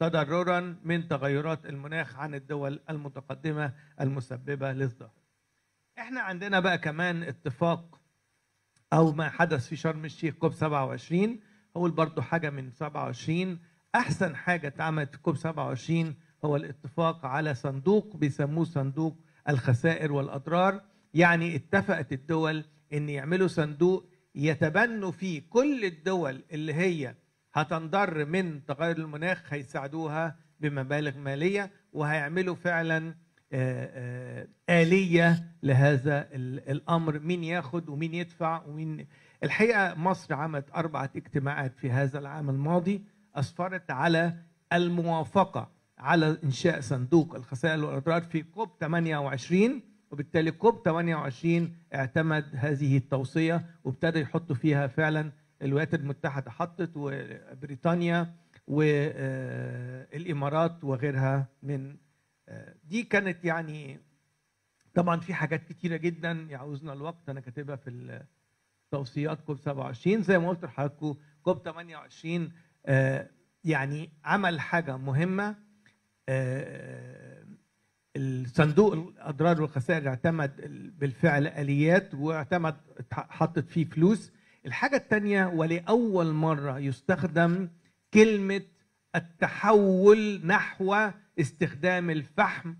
تضررا من تغيرات المناخ عن الدول المتقدمه المسببه للظهر. احنا عندنا بقى كمان اتفاق او ما حدث في شرم الشيخ كوب 27 هقول برضو حاجه من 27 احسن حاجه اتعملت في كوب 27 هو الاتفاق على صندوق بيسموه صندوق الخسائر والاضرار يعني اتفقت الدول ان يعملوا صندوق يتبنوا فيه كل الدول اللي هي هتنضر من تغير المناخ هيساعدوها بمبالغ ماليه وهيعملوا فعلا آه، آه، آلية لهذا ال- الأمر مين ياخد ومين يدفع ومين الحقيقة مصر عملت أربعة اجتماعات في هذا العام الماضي أسفرت على الموافقة على إنشاء صندوق الخسائر والأضرار في كوب 28 وبالتالي كوب 28 اعتمد هذه التوصية وابتدى يحطوا فيها فعلا الولايات المتحدة حطت وبريطانيا والإمارات وغيرها من دي كانت يعني طبعا في حاجات كتيره جدا يعوزنا الوقت انا كاتبها في توصيات كوب 27 زي ما قلت لحضراتكم كوب 28 آه، يعني عمل حاجه مهمه آه، الصندوق الاضرار والخسائر اعتمد بالفعل اليات واعتمد حطت فيه فلوس الحاجه الثانيه ولاول مره يستخدم كلمه التحول نحو استخدام الفحم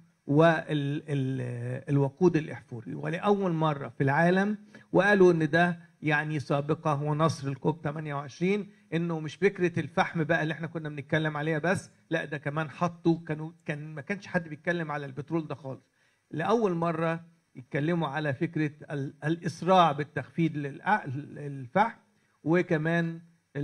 والوقود الاحفوري ولاول مره في العالم وقالوا ان ده يعني سابقه ونصر الكوب 28 انه مش فكره الفحم بقى اللي احنا كنا بنتكلم عليها بس لا ده كمان حطوا كانوا كان ما كانش حد بيتكلم على البترول ده خالص لاول مره يتكلموا على فكره ال- الاسراع بالتخفيض للع- للفحم وكمان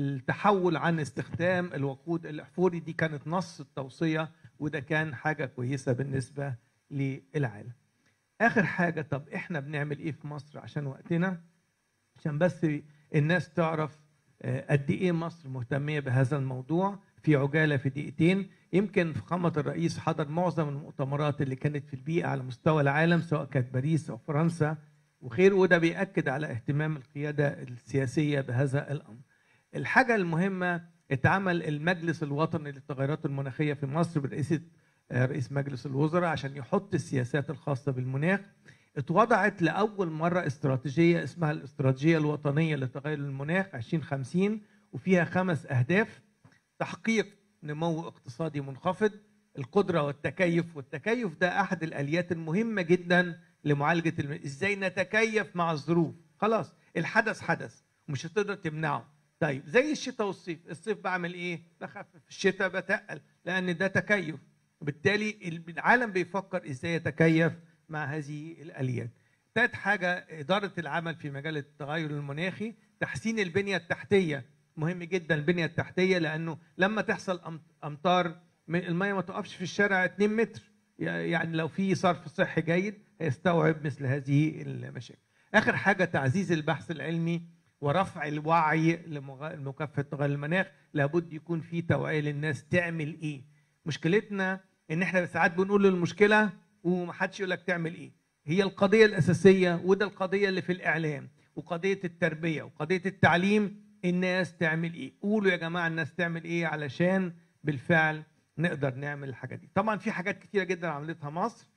التحول عن استخدام الوقود الاحفوري دي كانت نص التوصيه وده كان حاجه كويسه بالنسبه للعالم. اخر حاجه طب احنا بنعمل ايه في مصر عشان وقتنا عشان بس الناس تعرف آه، قد ايه مصر مهتميه بهذا الموضوع في عجاله في دقيقتين يمكن فخامه الرئيس حضر معظم المؤتمرات اللي كانت في البيئه على مستوى العالم سواء كانت باريس او فرنسا وخير وده بيأكد على اهتمام القياده السياسيه بهذا الامر. الحاجه المهمه اتعمل المجلس الوطني للتغيرات المناخيه في مصر برئاسه آه، رئيس مجلس الوزراء عشان يحط السياسات الخاصه بالمناخ اتوضعت لاول مره استراتيجيه اسمها الاستراتيجيه الوطنيه لتغير المناخ 2050 وفيها خمس اهداف تحقيق نمو اقتصادي منخفض القدره والتكيف والتكيف ده احد الاليات المهمه جدا لمعالجه الم... ازاي نتكيف مع الظروف خلاص الحدث حدث ومش هتقدر تمنعه طيب زي الشتاء والصيف الصيف بعمل ايه بخفف الشتاء بتقل لان ده تكيف وبالتالي العالم بيفكر ازاي يتكيف مع هذه الاليات ثالث حاجه اداره العمل في مجال التغير المناخي تحسين البنيه التحتيه مهم جدا البنيه التحتيه لانه لما تحصل أم- امطار من الميه ما تقفش في الشارع 2 متر يعني لو في صرف صحي جيد هيستوعب مثل هذه المشاكل اخر حاجه تعزيز البحث العلمي ورفع الوعي لمغ- لمكافحه تغير المناخ لابد يكون في توعيه للناس تعمل ايه مشكلتنا ان احنا ساعات بنقول المشكله ومحدش يقول لك تعمل ايه هي القضيه الاساسيه وده القضيه اللي في الاعلام وقضيه التربيه وقضيه التعليم الناس تعمل ايه قولوا يا جماعه الناس تعمل ايه علشان بالفعل نقدر نعمل الحاجه دي طبعا في حاجات كتيره جدا عملتها مصر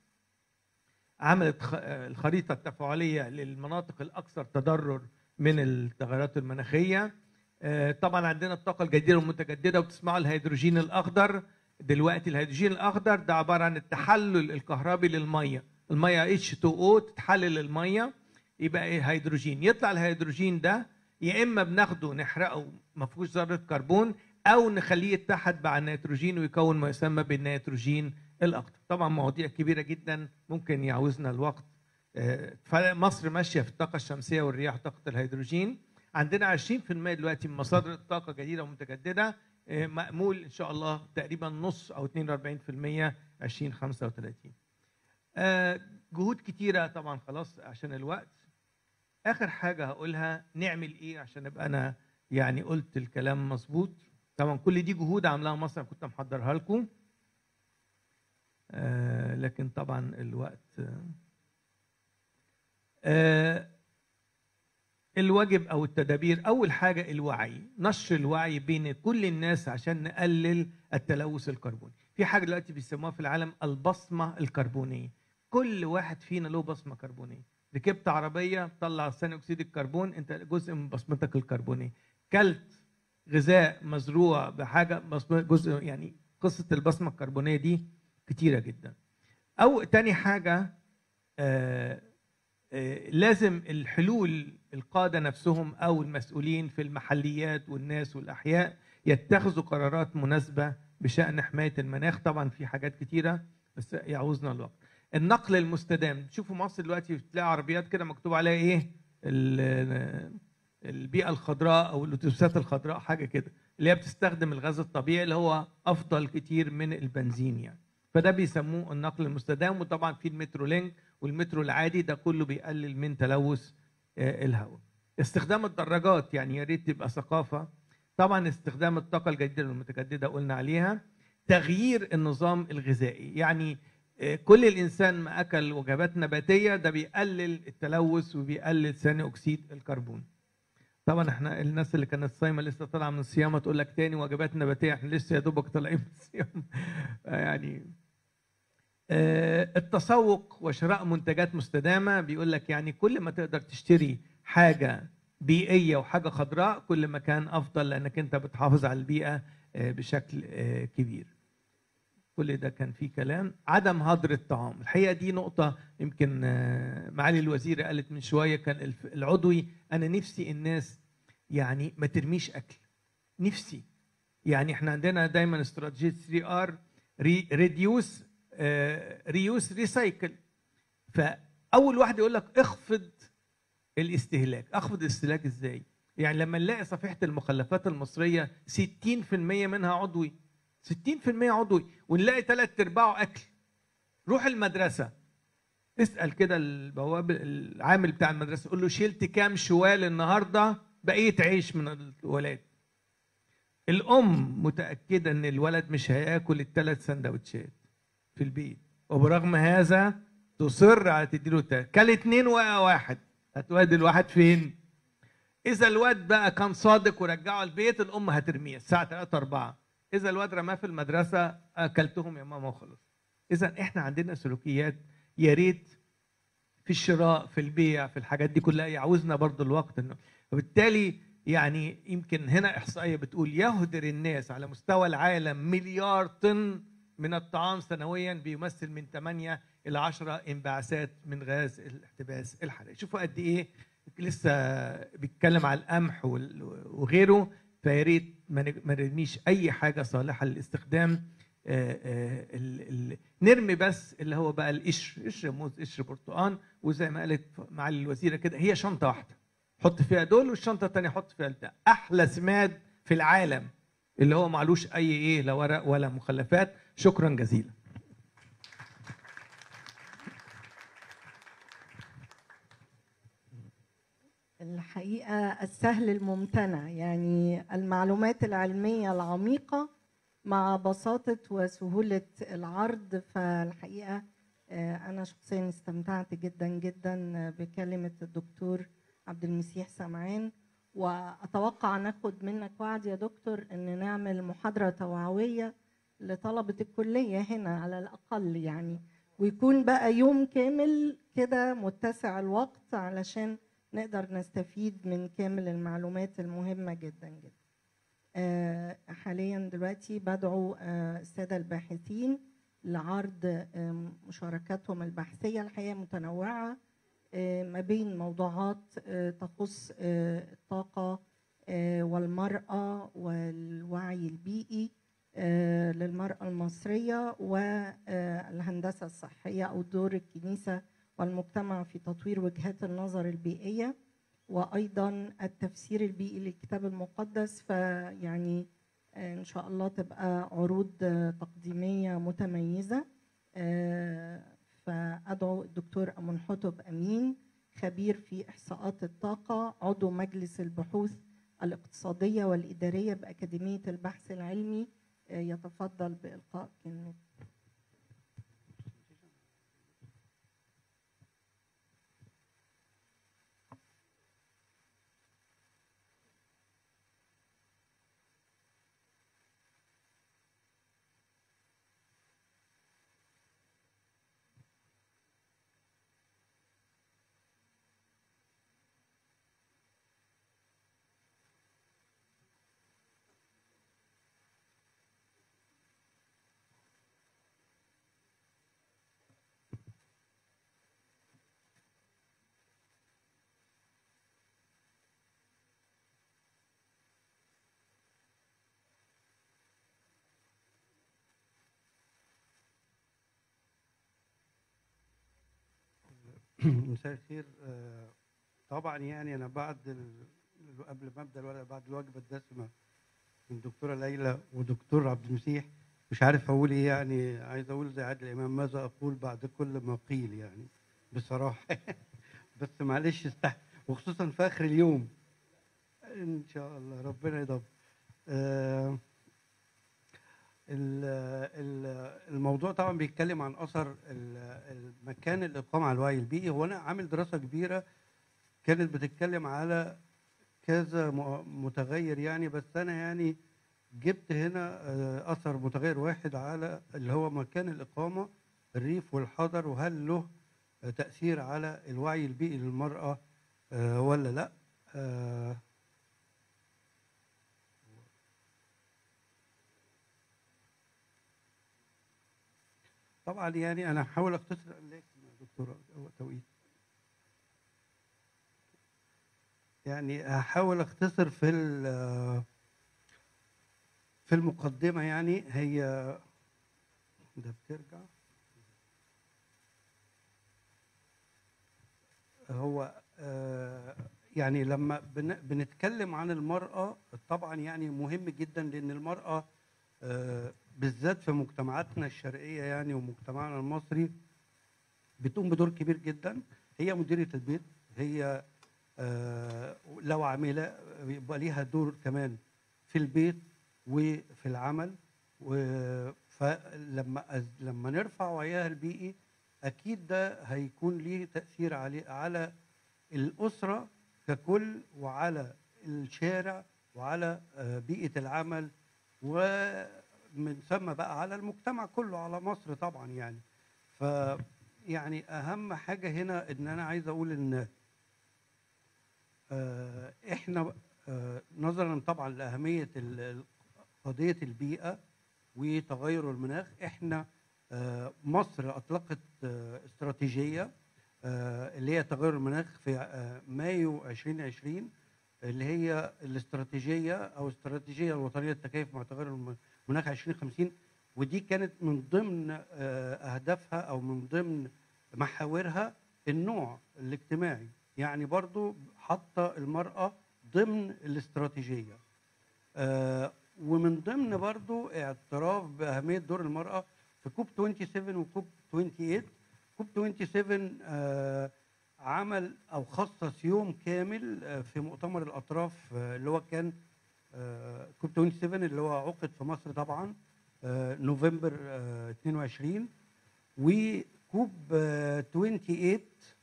عملت خ- الخريطه التفاعليه للمناطق الاكثر تضرر من التغيرات المناخيه آه، طبعا عندنا الطاقه الجديده والمتجدده وبتسمعوا الهيدروجين الاخضر دلوقتي الهيدروجين الاخضر ده عباره عن التحلل الكهربي للميه الميه H2O تتحلل الميه يبقى ايه هيدروجين يطلع الهيدروجين ده يا اما بناخده نحرقه ما فيهوش ذره كربون او نخليه يتحد مع النيتروجين ويكون ما يسمى بالنيتروجين الاخضر طبعا مواضيع كبيره جدا ممكن يعوزنا الوقت آه، فمصر ماشيه في الطاقه الشمسيه والرياح وطاقه الهيدروجين عندنا 20% دلوقتي من مصادر الطاقه جديده ومتجدده آه، مأمول ان شاء الله تقريبا نص او 42% 2035 آه، جهود كتيره طبعا خلاص عشان الوقت اخر حاجه هقولها نعمل ايه عشان ابقى انا يعني قلت الكلام مظبوط طبعا كل دي جهود عاملاها مصر كنت محضرها لكم آه لكن طبعا الوقت آه آه الواجب او التدابير اول حاجه الوعي نشر الوعي بين كل الناس عشان نقلل التلوث الكربوني في حاجه دلوقتي بيسموها في العالم البصمه الكربونيه كل واحد فينا له بصمه كربونيه ركبت عربيه طلع ثاني اكسيد الكربون انت جزء من بصمتك الكربونيه كلت غذاء مزروع بحاجه بصمة جزء يعني قصه البصمه الكربونيه دي كتيره جدا او تاني حاجه آه آه لازم الحلول القاده نفسهم او المسؤولين في المحليات والناس والاحياء يتخذوا قرارات مناسبه بشان حمايه المناخ طبعا في حاجات كتيره بس يعوزنا الوقت النقل المستدام شوفوا مصر دلوقتي بتلاقي عربيات كده مكتوب عليها ايه البيئه الخضراء او الاتوبيسات الخضراء حاجه كده اللي هي بتستخدم الغاز الطبيعي اللي هو افضل كتير من البنزين يعني فده بيسموه النقل المستدام وطبعا في المترو لينك والمترو العادي ده كله بيقلل من تلوث الهواء استخدام الدراجات يعني يا ريت تبقى ثقافه طبعا استخدام الطاقه الجديده والمتجدده قلنا عليها تغيير النظام الغذائي يعني كل الانسان ما اكل وجبات نباتيه ده بيقلل التلوث وبيقلل ثاني اكسيد الكربون طبعا احنا الناس اللي كانت صايمه لسه طالعه من الصيام تقول لك تاني وجبات نباتيه احنا لسه يا دوبك طالعين من الصيام يعني التسوق وشراء منتجات مستدامه بيقول لك يعني كل ما تقدر تشتري حاجه بيئيه وحاجه خضراء كل ما كان افضل لانك انت بتحافظ على البيئه بشكل كبير كل ده كان فيه كلام عدم هدر الطعام الحقيقه دي نقطه يمكن معالي الوزيره قالت من شويه كان العضوي انا نفسي الناس يعني ما ترميش اكل نفسي يعني احنا عندنا دايما استراتيجيه 3 ار ريديوس ريوس ريسايكل فاول واحد يقول لك اخفض الاستهلاك اخفض الاستهلاك ازاي يعني لما نلاقي صفيحه المخلفات المصريه 60% منها عضوي 60% عضوي ونلاقي ثلاث ارباعه اكل روح المدرسه اسال كده البواب العامل بتاع المدرسه قول له شلت كام شوال النهارده بقيت عيش من الولاد الام متاكده ان الولد مش هياكل الثلاث سندوتشات في البيت وبرغم هذا تصر على تديله تلاتة كل اتنين وقع واحد هتودي الواحد فين اذا الواد بقى كان صادق ورجعه البيت الام هترميه الساعه 3 4 اذا الواد رماه في المدرسه اكلتهم يا ماما وخلص اذا احنا عندنا سلوكيات يا ريت في الشراء في البيع في الحاجات دي كلها يعوزنا برضو الوقت انه وبالتالي يعني يمكن هنا احصائيه بتقول يهدر الناس على مستوى العالم مليار طن من الطعام سنويا بيمثل من 8 الى 10 انبعاثات من غاز الاحتباس الحراري شوفوا قد ايه لسه بيتكلم على القمح وغيره فيا ريت ما نرميش اي حاجه صالحه للاستخدام آآ آآ نرمي بس اللي هو بقى القشر قشر موز قشر برتقان وزي ما قالت معالي الوزيره كده هي شنطه واحده حط فيها دول والشنطه الثانيه حط فيها ده احلى سماد في العالم اللي هو معلوش اي ايه لا ورق ولا مخلفات شكرا جزيلا الحقيقه السهل الممتنع يعني المعلومات العلميه العميقه مع بساطه وسهوله العرض فالحقيقه انا شخصيا استمتعت جدا جدا بكلمه الدكتور عبد المسيح سمعان واتوقع ناخد منك وعد يا دكتور ان نعمل محاضره توعويه لطلبه الكليه هنا على الاقل يعني ويكون بقى يوم كامل كده متسع الوقت علشان نقدر نستفيد من كامل المعلومات المهمه جدا جدا. أه حاليا دلوقتي بدعو أه الساده الباحثين لعرض أه مشاركاتهم البحثيه الحقيقه متنوعه ما بين موضوعات تخص الطاقة والمرأة والوعي البيئي للمرأة المصرية والهندسة الصحية أو دور الكنيسة والمجتمع في تطوير وجهات النظر البيئية وأيضا التفسير البيئي للكتاب المقدس فيعني إن شاء الله تبقى عروض تقديمية متميزة فأدعو الدكتور أمون حتب أمين خبير في إحصاءات الطاقة عضو مجلس البحوث الاقتصادية والإدارية بأكاديمية البحث العلمي يتفضل بإلقاء كلمة مساء الخير آه، طبعا يعني انا بعد ال... قبل ما ابدا الورقه بعد الوجبه الدسمه من دكتوره ليلى ودكتور عبد المسيح مش عارف اقول ايه يعني عايز اقول زي عادل امام ماذا اقول بعد كل ما قيل يعني بصراحه بس معلش استح وخصوصا في اخر اليوم ان شاء الله ربنا يضبط آه ال- ال- الموضوع طبعا بيتكلم عن اثر ال- المكان الاقامه على الوعي البيئي هو انا عامل دراسه كبيره كانت بتتكلم على كذا م- متغير يعني بس انا يعني جبت هنا آه، اثر متغير واحد على اللي هو مكان الاقامه الريف والحضر وهل له آه، تاثير على الوعي البيئي للمراه آه، ولا لا آه، طبعا يعني انا هحاول اختصر لكن يا دكتور هو توقيت يعني هحاول اختصر في ال- في المقدمه يعني هي ده بترجع هو آه، يعني لما بن- بنتكلم عن المرأة طبعا يعني مهم جدا لأن المرأة آه، بالذات في مجتمعاتنا الشرقية يعني ومجتمعنا المصري بتقوم بدور كبير جدا هي مديرة البيت هي آه، لو عاملة يبقى ليها دور كمان في البيت وفي العمل و- فلما أز- لما نرفع وعيها البيئي اكيد ده هيكون ليه تاثير عليه على الاسره ككل وعلى الشارع وعلى آه، بيئه العمل ومن ثم بقى على المجتمع كله على مصر طبعا يعني ف يعني اهم حاجه هنا ان انا عايز اقول ان آه، احنا آه، نظرا طبعا لاهميه ال- ال- قضيه البيئه وتغير المناخ احنا آه، مصر اطلقت آه، استراتيجيه آه، اللي هي تغير المناخ في آه، مايو 2020 اللي هي الاستراتيجيه او الاستراتيجيه الوطنيه للتكيف مع تغير الم- المناخ 2050 ودي كانت من ضمن آه، اهدافها او من ضمن محاورها النوع الاجتماعي يعني برضو حاطه المراه ضمن الاستراتيجيه آه، ومن ضمن برضو اعتراف باهميه دور المراه في كوب 27 وكوب 28 كوب 27 آه، عمل او خصص يوم كامل آه، في مؤتمر الاطراف آه، اللي هو كان آه، كوب 27 اللي هو عقد في مصر طبعا آه، نوفمبر آه، 22 وكوب آه، 28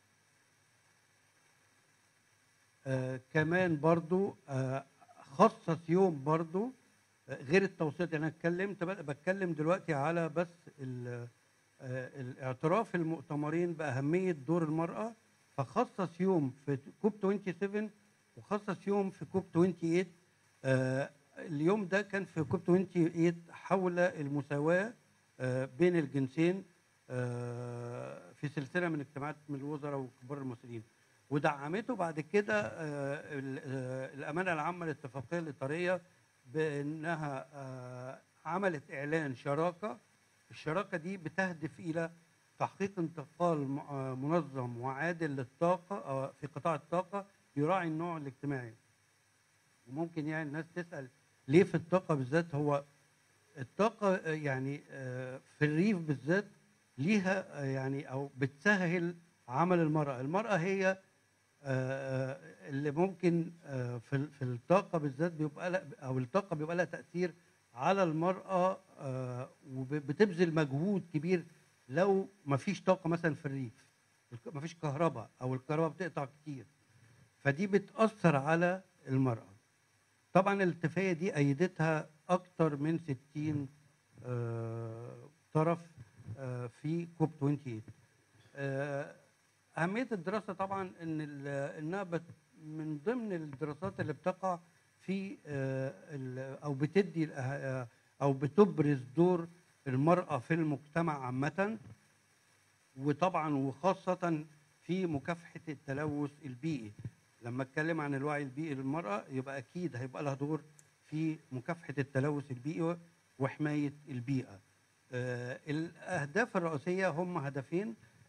آه، كمان برضو آه، خصص يوم برضو آه، غير التوسيط انا اتكلمت بقى- بتكلم دلوقتي على بس ال- آه، الاعتراف المؤتمرين باهميه دور المراه فخصص يوم في كوب 27 وخصص يوم في كوب 28 آه، اليوم ده كان في كوب 28 حول المساواه آه، بين الجنسين آه، في سلسله من اجتماعات من الوزراء وكبار المسؤولين ودعمته بعد كده آه، ال- آه، الامانه العامه للاتفاقيه الاطاريه بانها آه، عملت اعلان شراكه الشراكه دي بتهدف الى تحقيق انتقال م- آه، منظم وعادل للطاقه آه، في قطاع الطاقه يراعي النوع الاجتماعي وممكن يعني الناس تسال ليه في الطاقه بالذات هو الطاقه آه، يعني آه، في الريف بالذات ليها آه، يعني او بتسهل عمل المراه المراه هي آه، اللي ممكن آه، في ال- في الطاقه بالذات بيبقى لها او الطاقه بيبقى لها تاثير على المراه آه، وبتبذل مجهود كبير لو ما فيش طاقه مثلا في الريف ما فيش كهرباء او الكهرباء بتقطع كتير فدي بتاثر على المراه طبعا الاتفاقيه دي ايدتها اكتر من 60 آه، طرف آه، في كوب 28 آه، اهميه الدراسه طبعا ان ال- انها بت من ضمن الدراسات اللي بتقع في آه، ال- او بتدي الأه- آه، او بتبرز دور المراه في المجتمع عامه وطبعا وخاصه في مكافحه التلوث البيئي لما اتكلم عن الوعي البيئي للمراه يبقى اكيد هيبقى لها دور في مكافحه التلوث البيئي وحمايه البيئه آه، الاهداف الرئيسيه هم هدفين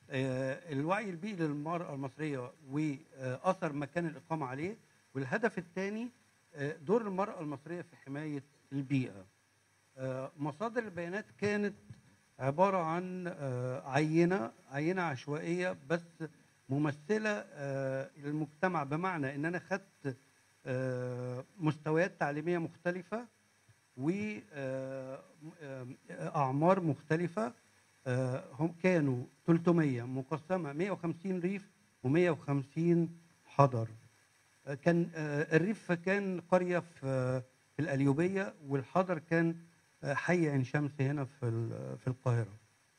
آه، الوعي البيئي للمرأة المصرية وأثر مكان الإقامة عليه والهدف الثاني آه، دور المرأة المصرية في حماية البيئة آه، مصادر البيانات كانت عبارة عن آه، عينة عينة عشوائية بس ممثلة آه، للمجتمع بمعنى إن أنا خدت آه، مستويات تعليمية مختلفة وأعمار مختلفة آه، هم كانوا 300 مقسمة 150 ريف و150 حضر آه، كان آه، الريف كان قرية في في القليوبية والحضر كان آه، حي عين شمس هنا في ال- في القاهرة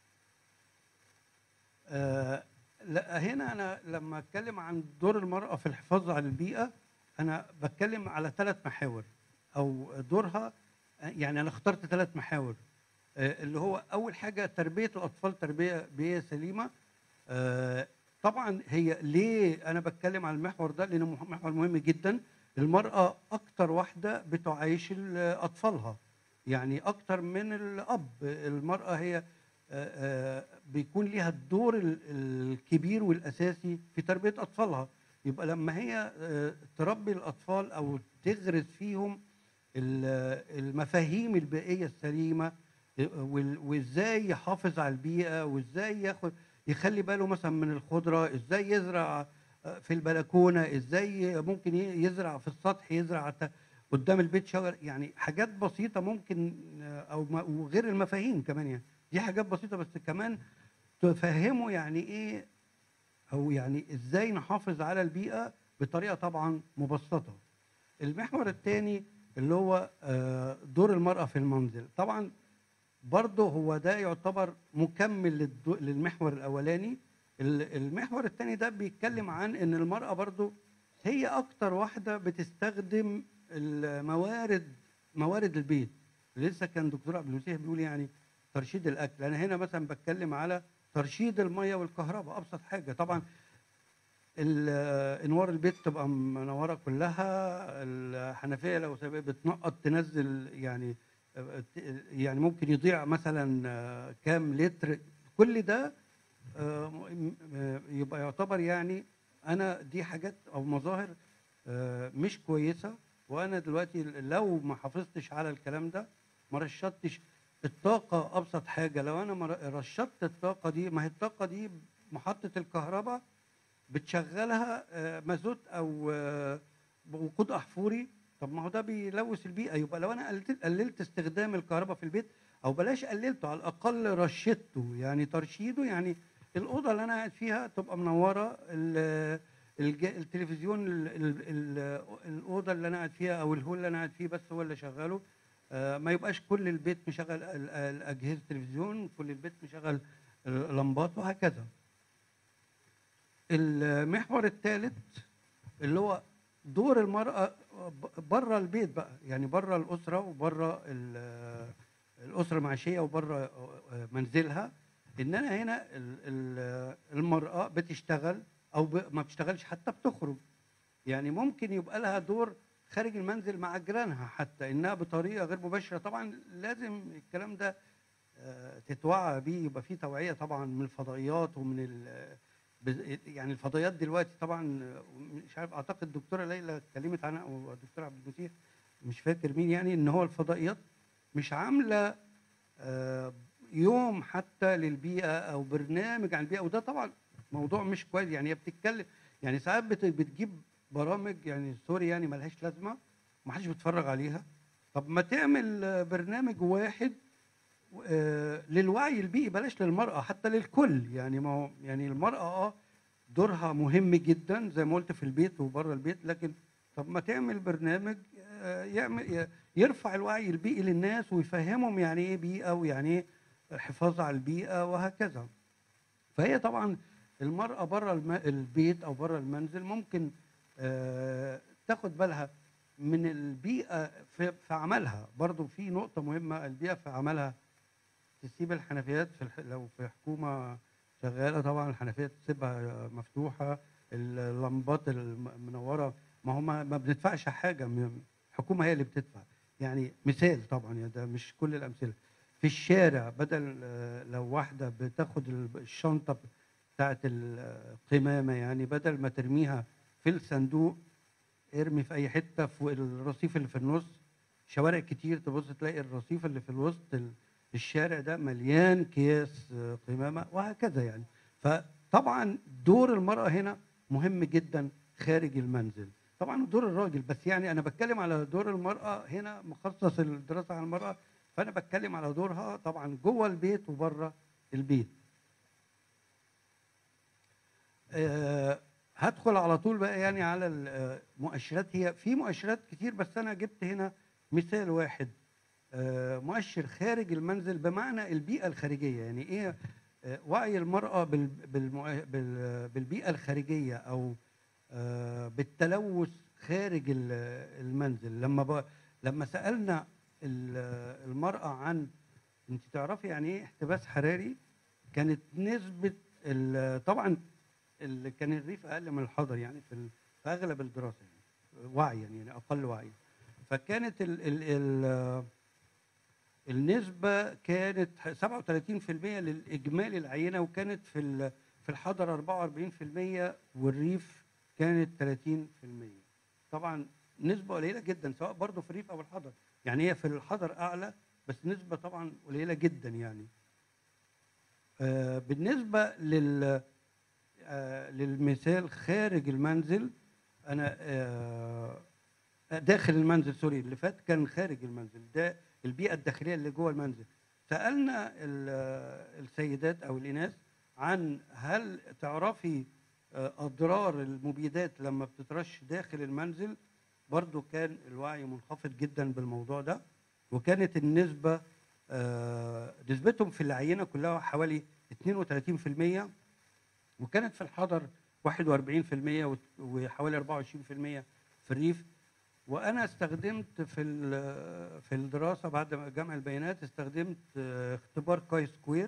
آه، لا هنا انا لما اتكلم عن دور المراه في الحفاظ على البيئه انا بتكلم على ثلاث محاور او دورها يعني انا اخترت ثلاث محاور آه، اللي هو اول حاجه تربيه الاطفال تربيه بيئيه سليمه آه، طبعا هي ليه انا بتكلم على المحور ده لانه مح- محور مهم جدا المراه اكتر واحده بتعايش ال- اطفالها يعني اكتر من الاب المراه هي آه، آه، بيكون ليها الدور ال- الكبير والاساسي في تربيه اطفالها يبقى لما هي آه، تربي الاطفال او تغرس فيهم ال- المفاهيم البيئيه السليمه آه، وال- وازاي يحافظ على البيئه وازاي ياخد يخلي باله مثلا من الخضره ازاي يزرع آه، في البلكونه ازاي ممكن ي- يزرع في السطح يزرع ت- قدام البيت شجر يعني حاجات بسيطه ممكن آه، او ما- وغير المفاهيم كمان يعني دي حاجات بسيطه بس كمان تفهمه يعني ايه او يعني ازاي نحافظ على البيئه بطريقه طبعا مبسطه المحور الثاني اللي هو آه، دور المراه في المنزل طبعا برضه هو ده يعتبر مكمل للدو- للمحور الاولاني ال- المحور الثاني ده بيتكلم عن ان المراه برضه هي اكتر واحده بتستخدم الموارد موارد البيت لسه كان دكتور عبد المسيح بيقول يعني ترشيد الاكل انا هنا مثلا بتكلم على ترشيد الميه والكهرباء ابسط حاجه طبعا ال- انوار البيت تبقى منوره كلها الحنفيه لو سابقة بتنقط تنزل يعني يعني ممكن يضيع مثلا آه، كام لتر كل ده آه، م- آه، يبقى يعتبر يعني انا دي حاجات او مظاهر آه، مش كويسه وانا دلوقتي لو ما حافظتش على الكلام ده ما رشدتش الطاقه ابسط حاجه لو انا ما ر- رشدت الطاقه دي ما هي الطاقه دي محطه الكهرباء بتشغلها آه، مازوت او آه، وقود احفوري طب ما هو ده بيلوث البيئه يبقى لو انا قللت قللت استخدام الكهرباء في البيت او بلاش قللته على الاقل رشدته يعني ترشيده يعني الاوضه اللي انا قاعد فيها تبقى منوره ال- الج- التلفزيون ال- ال- ال- الاوضه اللي انا قاعد فيها او الهول اللي انا قاعد فيه بس هو اللي شغاله آه، ما يبقاش كل البيت مشغل ال- ال- اجهزه التلفزيون كل البيت مشغل اللمبات وهكذا المحور الثالث اللي هو دور المرأة بره البيت بقى يعني بره الأسرة وبره ال- الأسرة المعيشية وبره منزلها إن أنا هنا ال- ال- المرأة بتشتغل أو ب- ما بتشتغلش حتى بتخرج يعني ممكن يبقى لها دور خارج المنزل مع جيرانها حتى إنها بطريقة غير مباشرة طبعا لازم الكلام ده آه، تتوعى بيه يبقى فيه توعية طبعا من الفضائيات ومن ال- بز- يعني الفضائيات دلوقتي طبعا مش عارف اعتقد الدكتوره ليلى اتكلمت عنها او الدكتور عبد المسيح مش فاكر مين يعني ان هو الفضائيات مش عامله آه، يوم حتى للبيئه او برنامج عن البيئه وده طبعا موضوع مش كويس يعني هي بتتكلم يعني ساعات بت- بتجيب برامج يعني سوري يعني ملهاش لازمه ما حدش بيتفرج عليها طب ما تعمل آه، برنامج واحد آه، للوعي البيئي بلاش للمرأة حتى للكل يعني ما هو يعني المرأة اه دورها مهم جدا زي ما قلت في البيت وبره البيت لكن طب ما تعمل برنامج آه، يعمل ي- يرفع الوعي البيئي للناس ويفهمهم يعني ايه بيئة ويعني ايه حفاظ على البيئة وهكذا فهي طبعا المرأة بره الم- البيت أو بره المنزل ممكن آه، تاخد بالها من البيئة في في عملها برضو في نقطة مهمة البيئة في عملها تسيب الحنفيات في الح... لو في حكومة شغالة طبعا الحنفيات تسيبها مفتوحة اللمبات المنورة ما هو ما ما بندفعش حاجة م- الحكومة هي اللي بتدفع يعني مثال طبعا يعني ده مش كل الأمثلة في الشارع بدل آه، لو واحدة بتاخد ال- الشنطة بتاعت القمامه يعني بدل ما ترميها في الصندوق ارمي في اي حته في الرصيف اللي في النص شوارع كتير تبص تلاقي الرصيف اللي في الوسط ال- الشارع ده مليان اكياس آه، قمامه وهكذا يعني فطبعا دور المراه هنا مهم جدا خارج المنزل طبعا دور الراجل بس يعني انا بتكلم على دور المراه هنا مخصص الدراسه على المراه فانا بتكلم على دورها طبعا جوه البيت وبره البيت آه، هدخل على طول بقى يعني على المؤشرات هي في مؤشرات كتير بس انا جبت هنا مثال واحد آه، مؤشر خارج المنزل بمعنى البيئه الخارجيه يعني ايه آه، وعي المراه بال- بالمؤ- بال- بالبيئه الخارجيه او آه، بالتلوث خارج ال- المنزل لما ب... لما سالنا ال- المراه عن انت تعرفي يعني ايه احتباس حراري كانت نسبه ال- طبعا اللي كان الريف اقل من الحضر يعني في, ال- في اغلب الدراسه يعني وعيا يعني اقل وعيا فكانت ال ال ال النسبه كانت 37% للاجمالي العينه وكانت في ال- في الحضر 44% والريف كانت 30% طبعا نسبه قليله جدا سواء برضه في الريف او الحضر يعني هي في الحضر اعلى بس نسبه طبعا قليله جدا يعني آه، بالنسبه لل آه، للمثال خارج المنزل انا آه، داخل المنزل سوري اللي فات كان خارج المنزل ده البيئه الداخليه اللي جوه المنزل سالنا ال- السيدات او الاناث عن هل تعرفي آه، اضرار المبيدات لما بتترش داخل المنزل برضو كان الوعي منخفض جدا بالموضوع ده وكانت النسبه آه، نسبتهم في العينه كلها حوالي 32% وكانت في الحضر 41% وت- وحوالي 24% في الريف وانا استخدمت في ال- في الدراسه بعد ما جمع البيانات استخدمت آه، اختبار كاي سكوير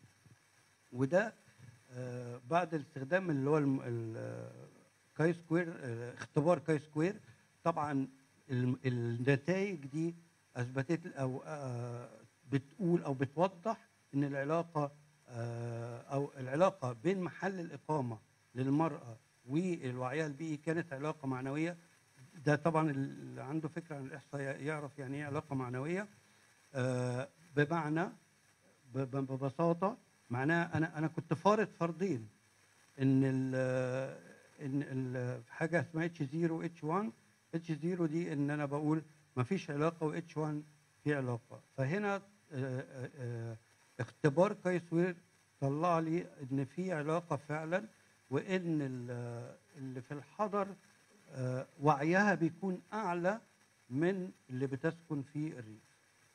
وده آه، بعد الاستخدام اللي هو الم- ال- آه، كاي سكوير آه، اختبار كاي سكوير طبعا الم- النتائج دي اثبتت او آه، بتقول او بتوضح ان العلاقه آه، او العلاقه بين محل الاقامه للمراه والوعي البيئي كانت علاقه معنويه ده طبعا اللي عنده فكره عن الاحصاء يعرف يعني ايه علاقه معنويه آه، بمعنى ب- ب- ببساطه معناها انا انا كنت فارض فرضين ان ال ان ال حاجه اسمها اتش 0 واتش 1 اتش 0 دي ان انا بقول ما فيش علاقه واتش 1 في علاقه فهنا آه، آه، آه، اختبار كايسوير طلع لي ان في علاقه فعلا وان ال- اللي في الحضر آه، وعيها بيكون اعلى من اللي بتسكن في الريف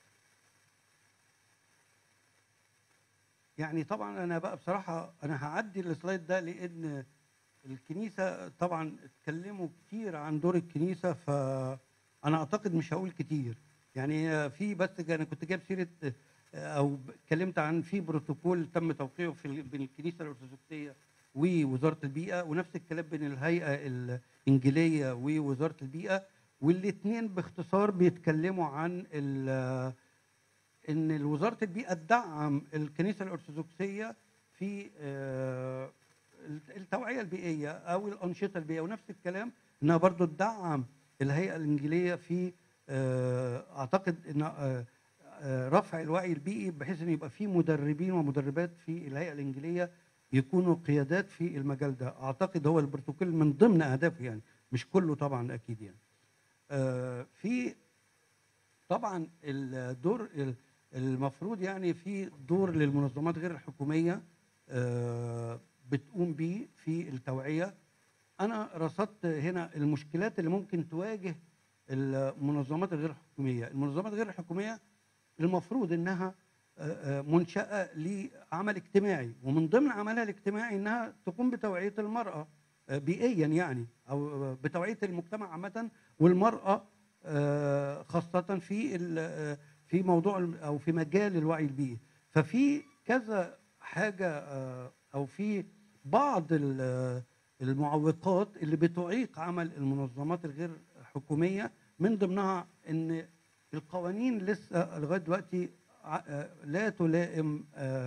يعني طبعا انا بقى بصراحه انا هعدي السلايد ده لان الكنيسه طبعا اتكلموا كتير عن دور الكنيسه فانا اعتقد مش هقول كتير يعني في بس انا كنت جايب سيره او اتكلمت عن في بروتوكول تم توقيعه في ال- بين الكنيسه الارثوذكسيه ووزاره البيئه ونفس الكلام بين الهيئه الانجيليه ووزاره البيئه والاثنين باختصار بيتكلموا عن ال- ان وزاره البيئه تدعم الكنيسه الارثوذكسيه في آه، التوعيه البيئيه او الانشطه البيئيه ونفس الكلام انها برضو تدعم الهيئه الانجيليه في آه، اعتقد ان آه، آه، رفع الوعي البيئي بحيث ان يبقى في مدربين ومدربات في الهيئه الانجيليه يكونوا قيادات في المجال ده اعتقد هو البروتوكول من ضمن اهدافه يعني مش كله طبعا اكيد يعني آه، في طبعا الدور ال- المفروض يعني في دور للمنظمات غير الحكوميه آه، بتقوم بيه في التوعيه انا رصدت هنا المشكلات اللي ممكن تواجه المنظمات الغير الحكوميه المنظمات غير الحكوميه المفروض انها آه، آه، منشاه لعمل اجتماعي ومن ضمن عملها الاجتماعي انها تقوم بتوعيه المراه آه، بيئيا يعني او آه، بتوعيه المجتمع عامه والمراه آه، خاصه في ال- آه، في موضوع الم- او في مجال الوعي البيئي ففي كذا حاجه آه، او في بعض ال- آه، المعوقات اللي بتعيق عمل المنظمات الغير حكوميه من ضمنها ان القوانين لسه لغايه دلوقتي ع- آه، لا تلائم آه،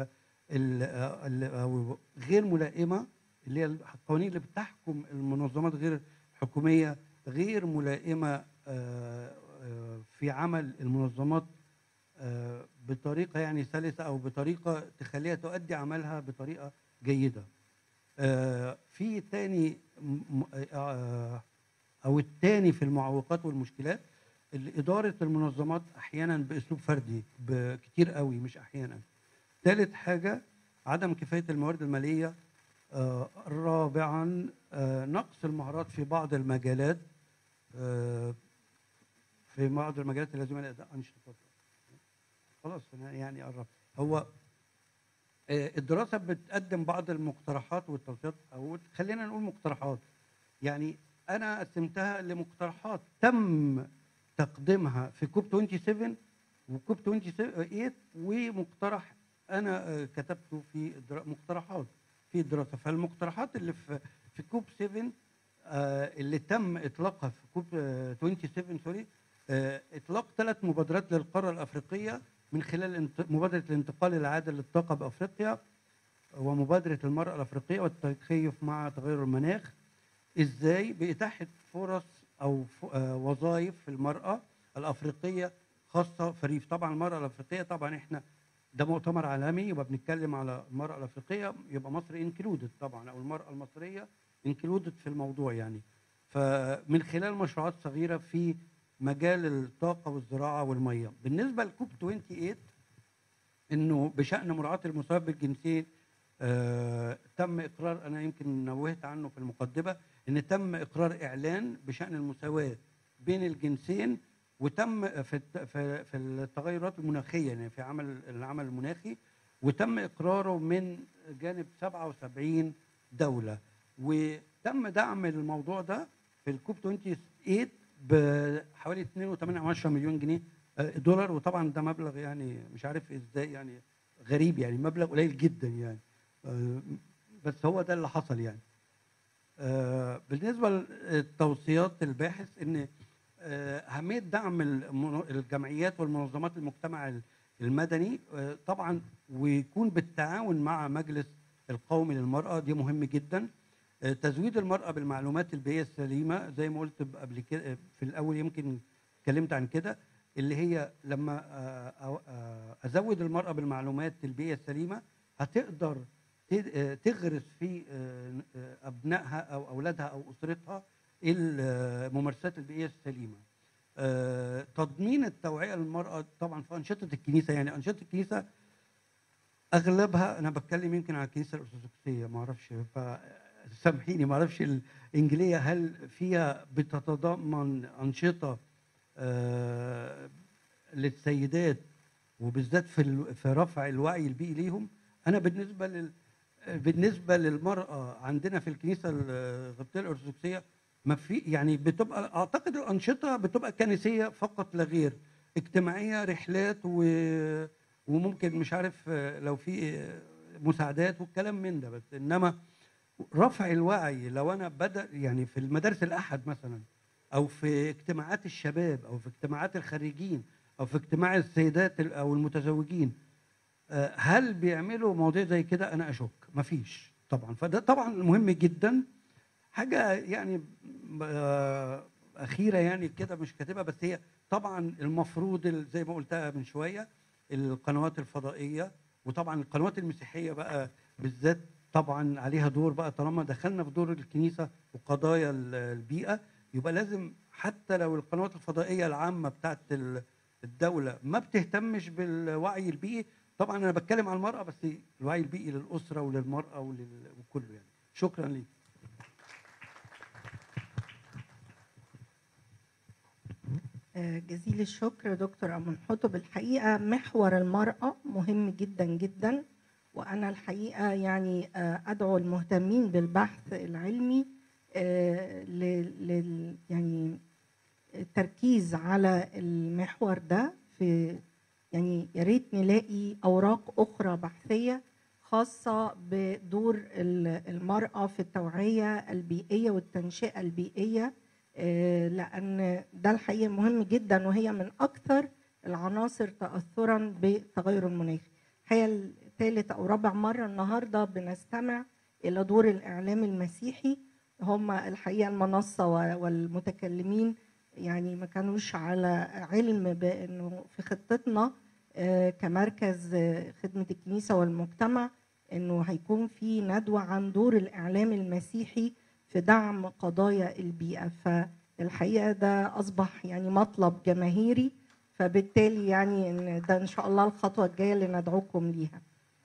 ال- آه، ال- أو غير ملائمه اللي هي القوانين اللي بتحكم المنظمات غير الحكوميه غير ملائمه آه، آه، في عمل المنظمات آه، بطريقه يعني سلسه او بطريقه تخليها تؤدي عملها بطريقه جيده. آه، في تاني م- م- آه، او التاني في المعوقات والمشكلات اللي اداره المنظمات احيانا باسلوب فردي بكتير قوي مش احيانا. ثالث حاجه عدم كفايه الموارد الماليه آه، رابعا آه، نقص المهارات في بعض المجالات آه، في بعض المجالات اللازمه لاداء انشطه خلاص انا يعني قربت هو آه، الدراسه بتقدم بعض المقترحات والتوصيات او خلينا نقول مقترحات يعني انا قسمتها لمقترحات تم تقديمها في كوب 27 وكوب 28 ومقترح انا آه، كتبته في الدرا- مقترحات في الدراسه فالمقترحات اللي في في كوب 7 آه، اللي تم اطلاقها في كوب آه، 27 سوري آه، اطلاق ثلاث مبادرات للقاره الافريقيه من خلال انت- مبادره الانتقال العادل للطاقه بافريقيا ومبادره المراه الافريقيه والتكيف مع تغير المناخ ازاي باتاحه فرص او ف- آه، وظائف في المراه الافريقيه خاصه في الريف طبعا المراه الافريقيه طبعا احنا ده مؤتمر عالمي يبقى بنتكلم على المراه الافريقيه يبقى مصر انكلودد طبعا او المراه المصريه انكلودد في الموضوع يعني فمن خلال مشروعات صغيره في مجال الطاقه والزراعه والميه بالنسبه لكوب 28 انه بشان مراعاه المساواه بالجنسين آه تم اقرار انا يمكن نوهت عنه في المقدمه ان تم اقرار اعلان بشان المساواه بين الجنسين وتم في الت- في في التغيرات المناخيه يعني في عمل العمل المناخي وتم اقراره من جانب 77 دوله وتم دعم الموضوع ده في الكوب 28 بحوالي 2.8 مليون جنيه آه، دولار وطبعا ده مبلغ يعني مش عارف ازاي يعني غريب يعني مبلغ قليل جدا يعني آه، بس هو ده اللي حصل يعني آه، بالنسبه للتوصيات الباحث ان آه، اهميه دعم المن- الجمعيات والمنظمات المجتمع المدني آه، طبعا ويكون بالتعاون مع مجلس القومي للمراه دي مهم جدا آه، تزويد المراه بالمعلومات البيئيه السليمه زي ما قلت قبل كده في الاول يمكن اتكلمت عن كده اللي هي لما آه، أو- آه، ازود المراه بالمعلومات البيئيه السليمه هتقدر ت- آه، تغرس في آه، آه، ابنائها او اولادها او اسرتها الممارسات البيئيه السليمه. آه، تضمين التوعيه للمراه طبعا في انشطه الكنيسه يعني انشطه الكنيسه اغلبها انا بتكلم يمكن على الكنيسه الارثوذكسيه ما اعرفش سامحيني ما اعرفش الانجيليه هل فيها بتتضمن انشطه آه، للسيدات وبالذات في ال- في رفع الوعي البيئي ليهم انا بالنسبه لل بالنسبه للمراه عندنا في الكنيسه القبطيه الارثوذكسيه ما في يعني بتبقى اعتقد الانشطه بتبقى كنسيه فقط لا غير اجتماعيه رحلات و وممكن مش عارف آه، لو في آه، مساعدات والكلام من ده بس انما رفع الوعي لو انا بدا يعني في المدارس الاحد مثلا او في اجتماعات الشباب او في اجتماعات الخريجين او في اجتماع السيدات ال- او المتزوجين آه، هل بيعملوا مواضيع زي كده انا اشك مفيش طبعا فده طبعا مهم جدا حاجه يعني آه، اخيره يعني كده مش كاتبها بس هي طبعا المفروض ال- زي ما قلتها من شويه القنوات الفضائيه وطبعا القنوات المسيحيه بقى بالذات طبعا عليها دور بقى طالما دخلنا في دور الكنيسه وقضايا ال- البيئه يبقى لازم حتى لو القنوات الفضائيه العامه بتاعت ال- الدوله ما بتهتمش بالوعي البيئي طبعا انا بتكلم عن المراه بس الوعي البيئي للاسره وللمراه ولل- وكله يعني شكرا ليك آه، جزيل الشكر دكتور أمون حطب الحقيقة محور المرأة مهم جدا جدا وأنا الحقيقة يعني آه، أدعو المهتمين بالبحث العلمي آه، ل- لل يعني التركيز على المحور ده في يعني يا ريت نلاقي أوراق أخرى بحثية خاصة بدور ال- المرأة في التوعية البيئية والتنشئة البيئية آه، لان ده الحقيقه مهم جدا وهي من اكثر العناصر تاثرا بالتغير المناخي الحقيقه ثالث او رابع مره النهارده بنستمع الى دور الاعلام المسيحي هم الحقيقه المنصه و- والمتكلمين يعني ما كانوش على علم بانه في خطتنا آه، كمركز آه، خدمه الكنيسه والمجتمع انه هيكون في ندوه عن دور الاعلام المسيحي في دعم قضايا البيئه فالحقيقه ده اصبح يعني مطلب جماهيري فبالتالي يعني ان ده ان شاء الله الخطوه الجايه اللي ندعوكم ليها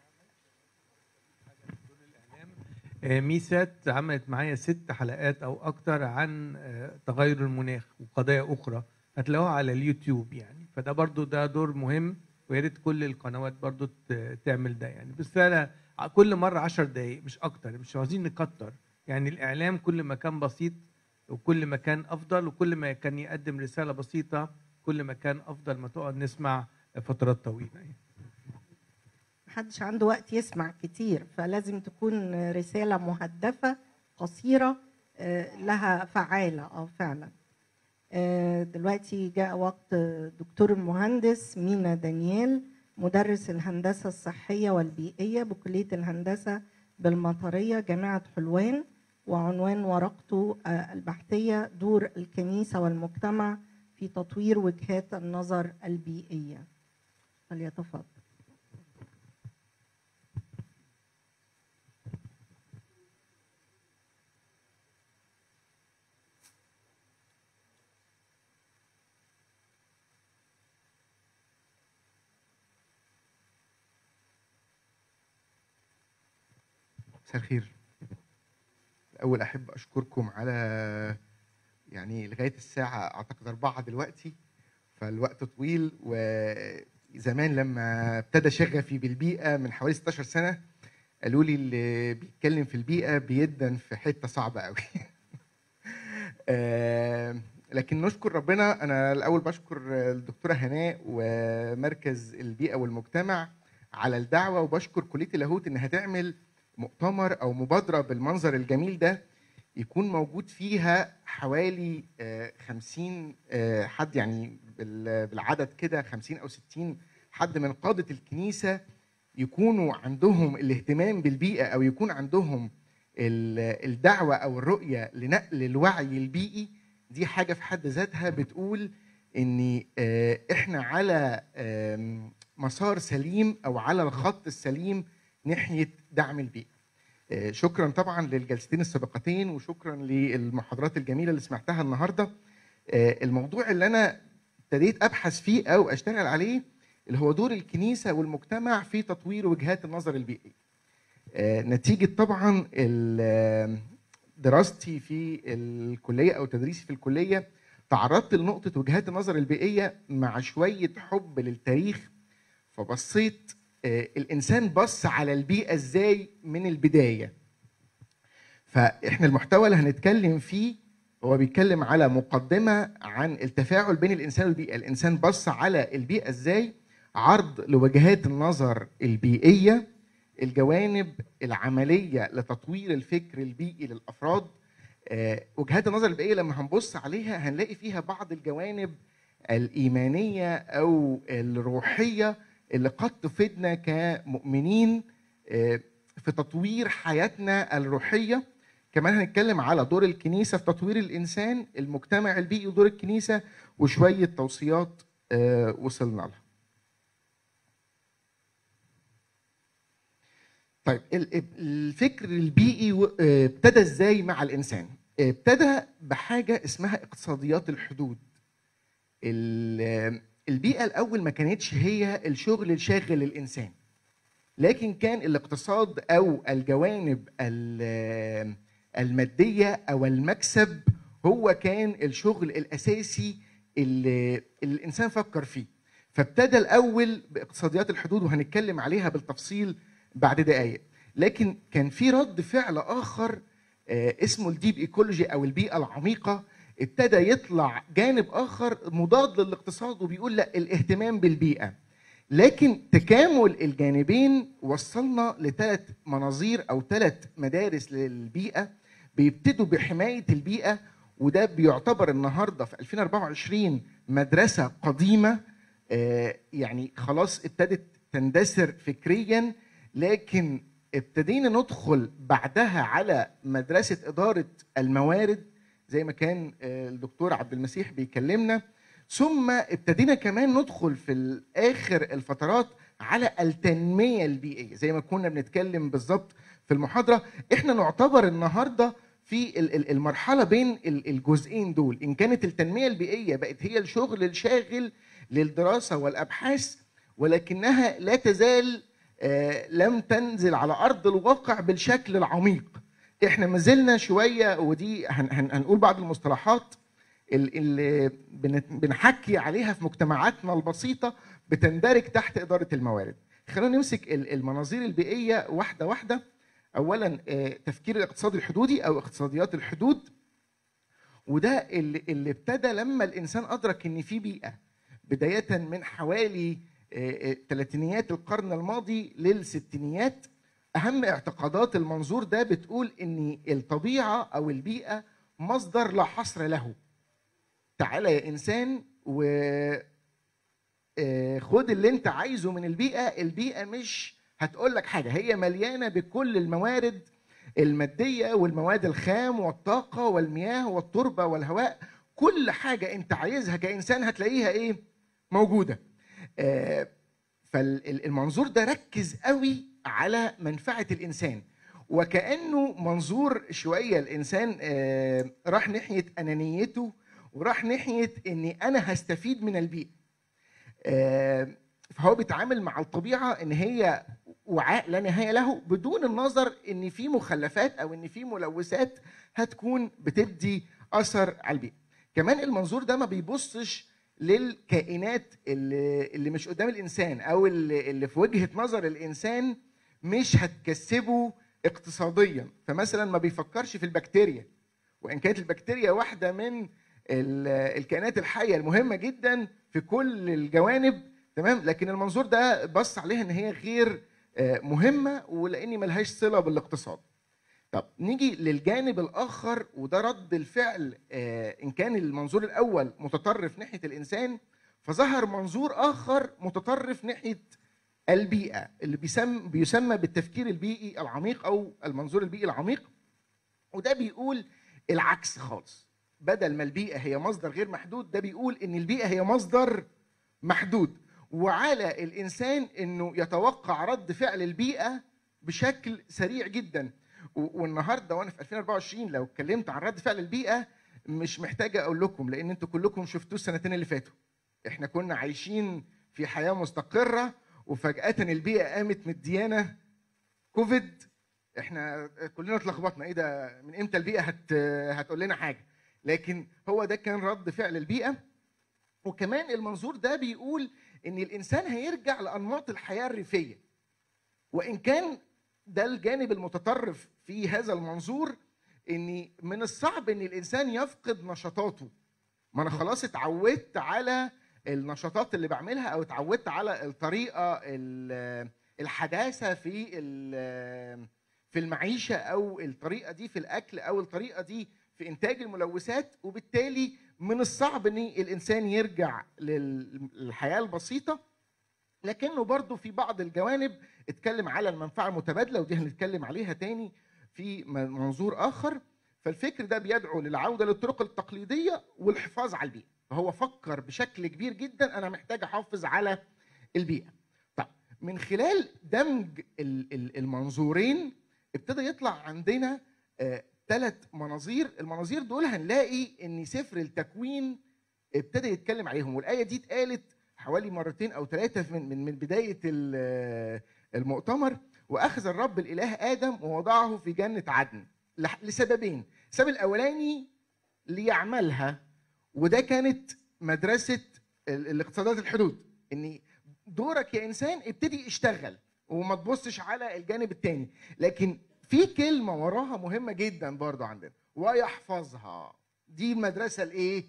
آه، ميسات عملت معايا ست حلقات او اكتر عن آه، تغير المناخ وقضايا اخرى هتلاقوها على اليوتيوب يعني فده برضو ده دور مهم ويا ريت كل القنوات برضو ت- تعمل ده يعني بس فعلا كل مره 10 دقائق مش اكتر مش عاوزين نكتر يعني الاعلام كل ما كان بسيط وكل ما كان افضل وكل ما كان يقدم رساله بسيطه كل ما كان افضل ما تقعد نسمع فترات طويله يعني. محدش عنده وقت يسمع كتير فلازم تكون رسالة مهدفة قصيرة آه، لها فعالة اه فعلا آه، دلوقتي جاء وقت دكتور المهندس مينا دانيال مدرس الهندسة الصحية والبيئية بكلية الهندسة بالمطرية جامعة حلوان وعنوان ورقته آه، البحثية دور الكنيسة والمجتمع في تطوير وجهات النظر البيئية فليتفضل مساء الخير الأول أحب أشكركم على يعني لغاية الساعة أعتقد أربعة دلوقتي فالوقت طويل وزمان لما ابتدى شغفي بالبيئة من حوالي 16 سنة قالوا لي اللي بيتكلم في البيئة بيدن في حتة صعبة قوي آه، لكن نشكر ربنا أنا الأول بشكر الدكتورة هناء ومركز البيئة والمجتمع على الدعوة وبشكر كلية اللاهوت إنها تعمل مؤتمر او مبادره بالمنظر الجميل ده يكون موجود فيها حوالي آه، 50 آه، حد يعني بال- بالعدد كده 50 او 60 حد من قاده الكنيسه يكونوا عندهم الاهتمام بالبيئه او يكون عندهم ال- الدعوه او الرؤيه لنقل الوعي البيئي دي حاجه في حد ذاتها بتقول ان آه، احنا على آم، مسار سليم او على الخط السليم ناحيه دعم البيئه. آه، شكرا طبعا للجلستين السابقتين وشكرا للمحاضرات الجميله اللي سمعتها النهارده. آه، الموضوع اللي انا ابتديت ابحث فيه او اشتغل عليه اللي هو دور الكنيسه والمجتمع في تطوير وجهات النظر البيئيه. آه، نتيجه طبعا ال- دراستي في الكليه او تدريسي في الكليه تعرضت لنقطه وجهات النظر البيئيه مع شويه حب للتاريخ فبصيت آه، الانسان بص على البيئه ازاي من البدايه فاحنا المحتوى اللي هنتكلم فيه هو بيتكلم على مقدمه عن التفاعل بين الانسان والبيئه الانسان بص على البيئه ازاي عرض لوجهات النظر البيئيه الجوانب العمليه لتطوير الفكر البيئي للافراد آه، وجهات النظر البيئيه لما هنبص عليها هنلاقي فيها بعض الجوانب الايمانيه او الروحيه اللي قد تفيدنا كمؤمنين آه، في تطوير حياتنا الروحيه كمان هنتكلم على دور الكنيسه في تطوير الانسان المجتمع البيئي ودور الكنيسه وشويه توصيات آه، وصلنا لها طيب ال- ال- الفكر البيئي و- آه، ابتدى ازاي مع الانسان آه، ابتدى بحاجه اسمها اقتصاديات الحدود ال- البيئه الاول ما كانتش هي الشغل الشاغل الانسان لكن كان الاقتصاد او الجوانب ال- الماديه او المكسب هو كان الشغل الاساسي اللي اللي الانسان فكر فيه فابتدى الاول باقتصاديات الحدود وهنتكلم عليها بالتفصيل بعد دقائق لكن كان في رد فعل اخر آه، اسمه الديب ايكولوجي او البيئه العميقه ابتدى يطلع جانب اخر مضاد للاقتصاد وبيقول لا الاهتمام بالبيئه لكن تكامل الجانبين وصلنا لثلاث مناظير او ثلاث مدارس للبيئه بيبتدوا بحمايه البيئه وده بيعتبر النهارده في 2024 مدرسه قديمه آه، يعني خلاص ابتدت تندثر فكريا لكن ابتدينا ندخل بعدها على مدرسه اداره الموارد زي ما كان آه، الدكتور عبد المسيح بيكلمنا ثم ابتدينا كمان ندخل في اخر الفترات على التنميه البيئيه زي ما كنا بنتكلم بالظبط في المحاضره احنا نعتبر النهارده في ال- ال- المرحله بين ال- الجزئين دول ان كانت التنميه البيئيه بقت هي الشغل الشاغل للدراسه والابحاث ولكنها لا تزال آه، لم تنزل على ارض الواقع بالشكل العميق احنا ما زلنا شويه ودي هن- هن- هنقول بعض المصطلحات ال- اللي بن- بنحكي عليها في مجتمعاتنا البسيطه بتندرج تحت اداره الموارد خلينا نمسك ال- المناظير البيئيه واحده واحده اولا آه، تفكير الاقتصاد الحدودي او اقتصاديات الحدود وده اللي, اللي ابتدى لما الانسان ادرك ان في بيئه بدايه من حوالي آه، آه، ثلاثينيات القرن الماضي للستينيات اهم اعتقادات المنظور ده بتقول ان الطبيعه او البيئه مصدر لا حصر له تعالى يا انسان و آه، خد اللي انت عايزه من البيئه البيئه مش هتقول لك حاجه هي مليانه بكل الموارد الماديه والمواد الخام والطاقه والمياه والتربه والهواء كل حاجه انت عايزها كانسان هتلاقيها ايه موجوده آه، فالمنظور ده ركز قوي على منفعه الانسان وكانه منظور شويه الانسان آه، راح ناحيه انانيته وراح ناحيه اني انا هستفيد من البيئه آه، فهو بيتعامل مع الطبيعه ان هي وعاء لا نهايه له بدون النظر ان في مخلفات او ان في ملوثات هتكون بتدي اثر على البيئه. كمان المنظور ده ما بيبصش للكائنات اللي, اللي مش قدام الانسان او اللي, اللي في وجهه نظر الانسان مش هتكسبه اقتصاديا فمثلا ما بيفكرش في البكتيريا وان كانت البكتيريا واحده من ال- الكائنات الحيه المهمه جدا في كل الجوانب تمام لكن المنظور ده بص عليها ان هي غير آه، مهمه ولاني ملهاش صله بالاقتصاد طب نيجي للجانب الاخر وده رد الفعل آه، ان كان المنظور الاول متطرف ناحيه الانسان فظهر منظور اخر متطرف ناحيه البيئه اللي بيسمى بيسمى بالتفكير البيئي العميق او المنظور البيئي العميق وده بيقول العكس خالص بدل ما البيئه هي مصدر غير محدود ده بيقول ان البيئه هي مصدر محدود وعلى الانسان انه يتوقع رد فعل البيئه بشكل سريع جدا و- والنهارده وانا في 2024 لو اتكلمت عن رد فعل البيئه مش محتاجه اقول لكم لان انتوا كلكم شفتوه السنتين اللي فاتوا احنا كنا عايشين في حياه مستقره وفجاه البيئه قامت مديانا كوفيد احنا كلنا اتلخبطنا ايه ده من امتى البيئه هت هتقول لنا حاجه لكن هو ده كان رد فعل البيئه وكمان المنظور ده بيقول ان الانسان هيرجع لانماط الحياه الريفيه وان كان ده الجانب المتطرف في هذا المنظور ان من الصعب ان الانسان يفقد نشاطاته ما انا خلاص اتعودت على النشاطات اللي بعملها او اتعودت على الطريقه ال- الحداثه في ال- في المعيشه او الطريقه دي في الاكل او الطريقه دي في انتاج الملوثات وبالتالي من الصعب ان الانسان يرجع لل- للحياه البسيطه لكنه برضه في بعض الجوانب اتكلم على المنفعه المتبادله ودي هنتكلم عليها تاني في م- منظور اخر فالفكر ده بيدعو للعوده للطرق التقليديه والحفاظ على البيئه فهو فكر بشكل كبير جدا انا محتاج احافظ على البيئه طب من خلال دمج ال- ال- المنظورين ابتدى يطلع عندنا ثلاث مناظير المناظير دول هنلاقي ان سفر التكوين ابتدى يتكلم عليهم والايه دي اتقالت حوالي مرتين او ثلاثه من من من بدايه ال- المؤتمر واخذ الرب الاله ادم ووضعه في جنه عدن لح- لسببين السبب الاولاني ليعملها وده كانت مدرسه ال- الاقتصادات الحدود ان دورك يا انسان ابتدي اشتغل وما تبصش على الجانب الثاني لكن في كلمه وراها مهمه جدا برضو عندنا ويحفظها دي المدرسه الايه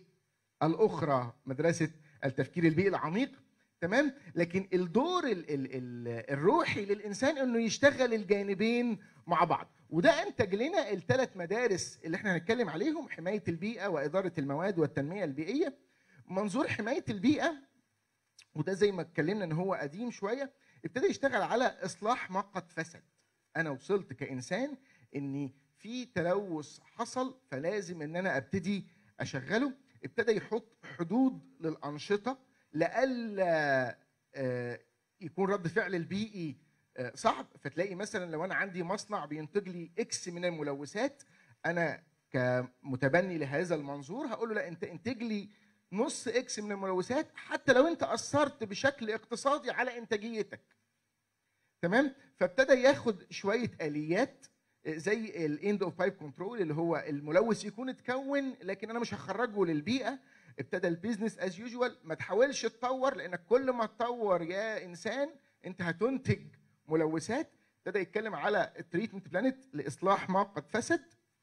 الاخرى مدرسه التفكير البيئي العميق تمام لكن الدور ال ال ال الروحي للانسان انه يشتغل الجانبين مع بعض وده انتج لنا الثلاث مدارس اللي احنا هنتكلم عليهم حمايه البيئه واداره المواد والتنميه البيئيه منظور حمايه البيئه وده زي ما اتكلمنا ان هو قديم شويه ابتدى يشتغل على اصلاح ما قد فسد انا وصلت كانسان اني في تلوث حصل فلازم ان انا ابتدي اشغله ابتدى يحط حدود للانشطه لئلا آه، يكون رد فعل البيئي آه، صعب فتلاقي مثلا لو انا عندي مصنع بينتج لي اكس من الملوثات انا كمتبني لهذا المنظور هقول له لا انت انتج لي نص اكس من الملوثات حتى لو انت اثرت بشكل اقتصادي على انتاجيتك تمام فابتدى ياخد شويه اليات زي الاند اوف بايب كنترول اللي هو الملوث يكون اتكون لكن انا مش هخرجه للبيئه ابتدى البيزنس از يوجوال ما تحاولش تطور لانك كل ما تطور يا انسان انت هتنتج ملوثات ابتدى يتكلم على التريتمنت بلانت لاصلاح ما قد فسد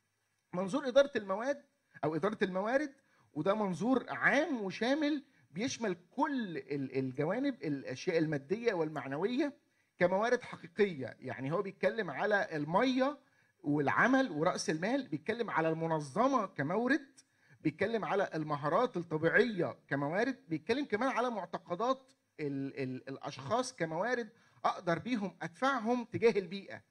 منظور اداره المواد او اداره الموارد وده منظور عام وشامل بيشمل كل ال- الجوانب الاشياء الماديه والمعنويه كموارد حقيقيه يعني هو بيتكلم على الميه والعمل وراس المال بيتكلم على المنظمه كمورد بيتكلم على المهارات الطبيعيه كموارد بيتكلم كمان على معتقدات ال ال الاشخاص كموارد اقدر بيهم ادفعهم تجاه البيئه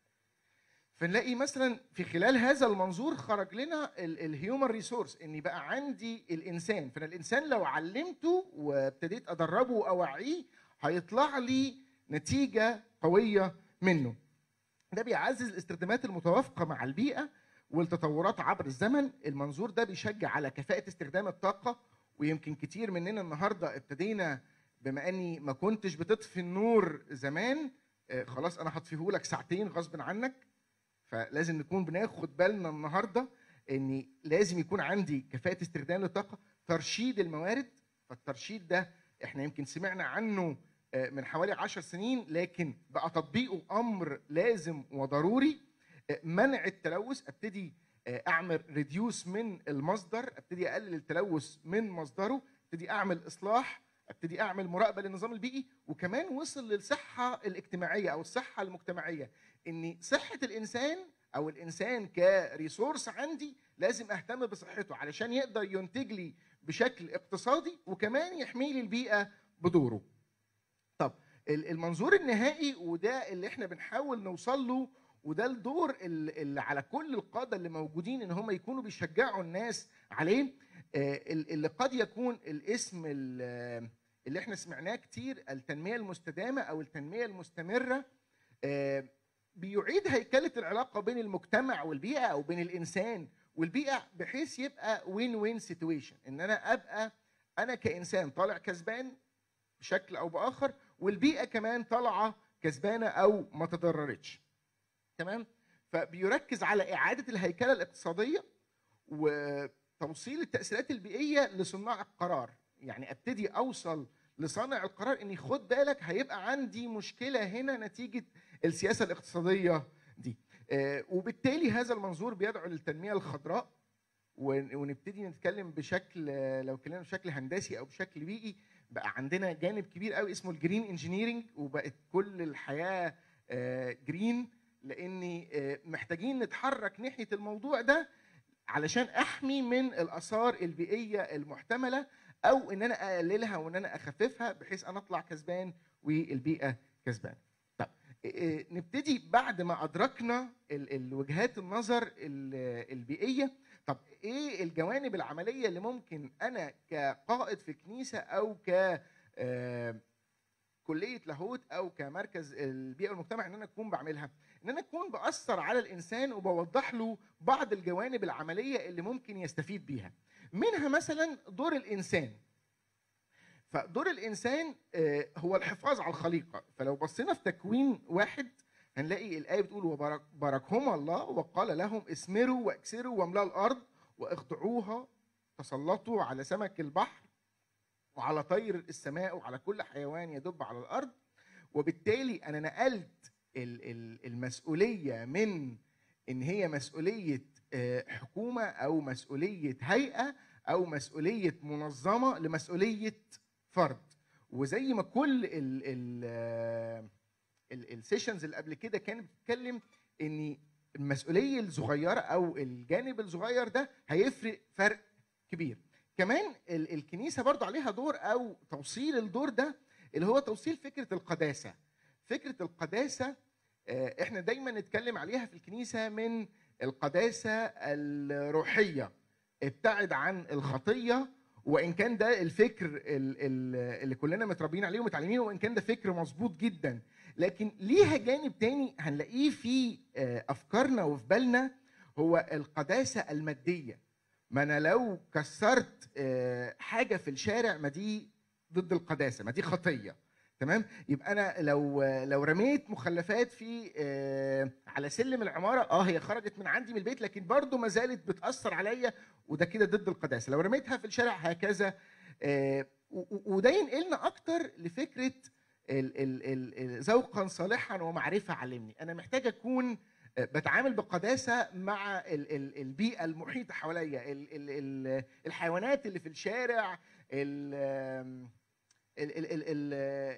فنلاقي مثلا في خلال هذا المنظور خرج لنا الهيومن ريسورس ان يبقى عندي الانسان فانا الانسان لو علمته وابتديت ادربه واوعيه هيطلع لي نتيجه قويه منه ده بيعزز الاستخدامات المتوافقه مع البيئه والتطورات عبر الزمن المنظور ده بيشجع على كفاءه استخدام الطاقه ويمكن كتير مننا النهارده ابتدينا بما اني ما كنتش بتطفي النور زمان آه، خلاص انا هطفيه لك ساعتين غصب عنك فلازم نكون بناخد بالنا النهارده ان لازم يكون عندي كفاءه استخدام للطاقه ترشيد الموارد فالترشيد ده احنا يمكن سمعنا عنه آه، من حوالي عشر سنين لكن بقى تطبيقه امر لازم وضروري آه، منع التلوث ابتدي آه، اعمل ريديوس من المصدر ابتدي اقلل التلوث من مصدره ابتدي اعمل اصلاح ابتدي اعمل مراقبه للنظام البيئي وكمان وصل للصحه الاجتماعيه او الصحه المجتمعيه ان صحه الانسان او الانسان كريسورس عندي لازم اهتم بصحته علشان يقدر ينتج لي بشكل اقتصادي وكمان يحمي لي البيئه بدوره. طب ال- المنظور النهائي وده اللي احنا بنحاول نوصل له وده الدور ال- اللي على كل القاده اللي موجودين ان هم يكونوا بيشجعوا الناس عليه آه، ال- اللي قد يكون الاسم ال- اللي احنا سمعناه كتير التنميه المستدامه او التنميه المستمره آه، بيعيد هيكله العلاقه بين المجتمع والبيئه او بين الانسان والبيئه بحيث يبقى وين وين سيتويشن ان انا ابقى انا كانسان طالع كسبان بشكل او باخر والبيئه كمان طالعه كسبانه او ما تضررتش تمام فبيركز على اعاده الهيكله الاقتصاديه وتوصيل التاثيرات البيئيه لصناع القرار يعني ابتدي اوصل لصانع القرار اني خد بالك هيبقى عندي مشكله هنا نتيجه السياسه الاقتصاديه دي آه، وبالتالي هذا المنظور بيدعو للتنميه الخضراء ون- ونبتدي نتكلم بشكل آه، لو اتكلمنا بشكل هندسي او بشكل بيئي بقى عندنا جانب كبير قوي اسمه الجرين انجينيرنج وبقت كل الحياه جرين لاني آه، محتاجين نتحرك ناحيه الموضوع ده علشان احمي من الاثار البيئيه المحتمله او ان انا اقللها وان انا اخففها بحيث انا اطلع كسبان والبيئه كسبان. طب إيه، نبتدي بعد ما ادركنا ال- الوجهات النظر ال- البيئيه طب ايه الجوانب العمليه اللي ممكن انا كقائد في كنيسه او ك آه، كليه لاهوت او كمركز البيئه والمجتمع ان انا اكون بعملها ان انا اكون باثر على الانسان وبوضح له بعض الجوانب العمليه اللي ممكن يستفيد بيها منها مثلا دور الانسان فدور الانسان آه، هو الحفاظ على الخليقه فلو بصينا في تكوين واحد هنلاقي الايه بتقول وبارك باركهما الله وقال لهم اسمروا واكسروا واملأوا الارض واخضعوها تسلطوا على سمك البحر وعلى طير السماء وعلى كل حيوان يدب على الارض وبالتالي انا نقلت ال- ال- المسؤوليه من ان هي مسؤوليه آه، حكومه او مسؤوليه هيئه او مسؤوليه منظمه لمسؤوليه فرد وزي ما كل ال ال السيشنز اللي قبل كده كانت بتتكلم ان المسؤوليه الصغيره او الجانب الصغير ده هيفرق فرق كبير كمان ال- الكنيسه برضو عليها دور او توصيل الدور ده اللي هو توصيل فكره القداسه فكره القداسه آه، احنا دايما نتكلم عليها في الكنيسه من القداسه الروحيه ابتعد عن الخطيه وان كان ده الفكر ال- ال- اللي كلنا متربيين عليه ومتعلمينه وان كان ده فكر مظبوط جدا لكن ليها جانب تاني هنلاقيه في آه، افكارنا وفي بالنا هو القداسه الماديه ما انا لو كسرت آه، حاجه في الشارع ما دي ضد القداسه ما دي خطيه تمام يبقى انا لو لو رميت مخلفات في آه، على سلم العماره اه هي خرجت من عندي من البيت لكن برضو ما زالت بتاثر عليا وده كده ضد القداسه لو رميتها في الشارع هكذا آه، و- و- وده ينقلنا اكتر لفكره ال- ال- ال- ال- ذوقا صالحا ومعرفه علمني انا محتاج اكون آه، بتعامل بقداسه مع ال- ال- البيئه المحيطه حواليا ال- ال- ال- الحيوانات اللي في الشارع ال- آم، ال ال ال ال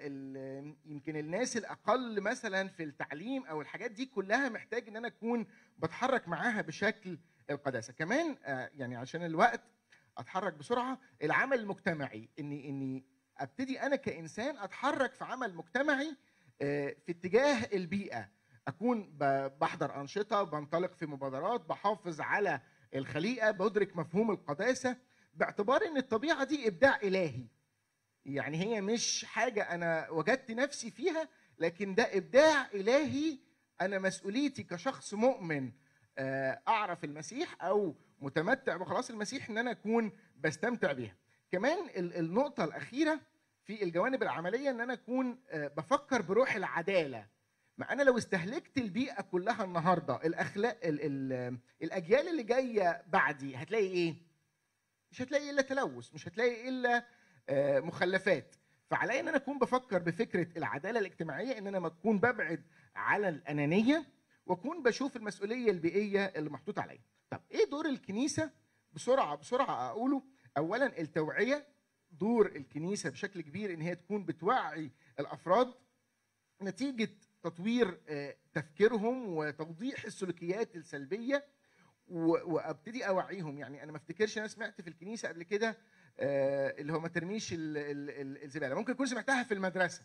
ال يمكن الناس الاقل مثلا في التعليم او الحاجات دي كلها محتاج ان انا اكون بتحرك معاها بشكل القداسه كمان آه، يعني عشان الوقت اتحرك بسرعه العمل المجتمعي اني اني ابتدي انا كانسان اتحرك في عمل مجتمعي آه، في اتجاه البيئه اكون ب- بحضر انشطه بنطلق في مبادرات بحافظ على الخليقه بدرك مفهوم القداسه باعتبار ان الطبيعه دي ابداع الهي يعني هي مش حاجة أنا وجدت نفسي فيها لكن ده إبداع إلهي أنا مسؤوليتي كشخص مؤمن آه، أعرف المسيح أو متمتع بخلاص المسيح إن أنا أكون بستمتع بيها. كمان ال- النقطة الأخيرة في الجوانب العملية إن أنا أكون آه، بفكر بروح العدالة. ما أنا لو استهلكت البيئة كلها النهاردة الأخلاق ال ال الأجيال اللي جاية بعدي هتلاقي إيه؟ مش هتلاقي إلا تلوث، مش هتلاقي إلا آه، مخلفات فعليا ان انا اكون بفكر بفكره العداله الاجتماعيه ان انا ما اكون ببعد على الانانيه واكون بشوف المسؤوليه البيئيه اللي محطوطه عليا طب ايه دور الكنيسه بسرعه بسرعه اقوله اولا التوعيه دور الكنيسه بشكل كبير ان هي تكون بتوعي الافراد نتيجه تطوير آه، تفكيرهم وتوضيح السلوكيات السلبيه و- وابتدي اوعيهم يعني انا ما افتكرش انا سمعت في الكنيسه قبل كده آه، اللي هو ما ترميش ال- ال- ال- الزباله ممكن اكون سمعتها في المدرسه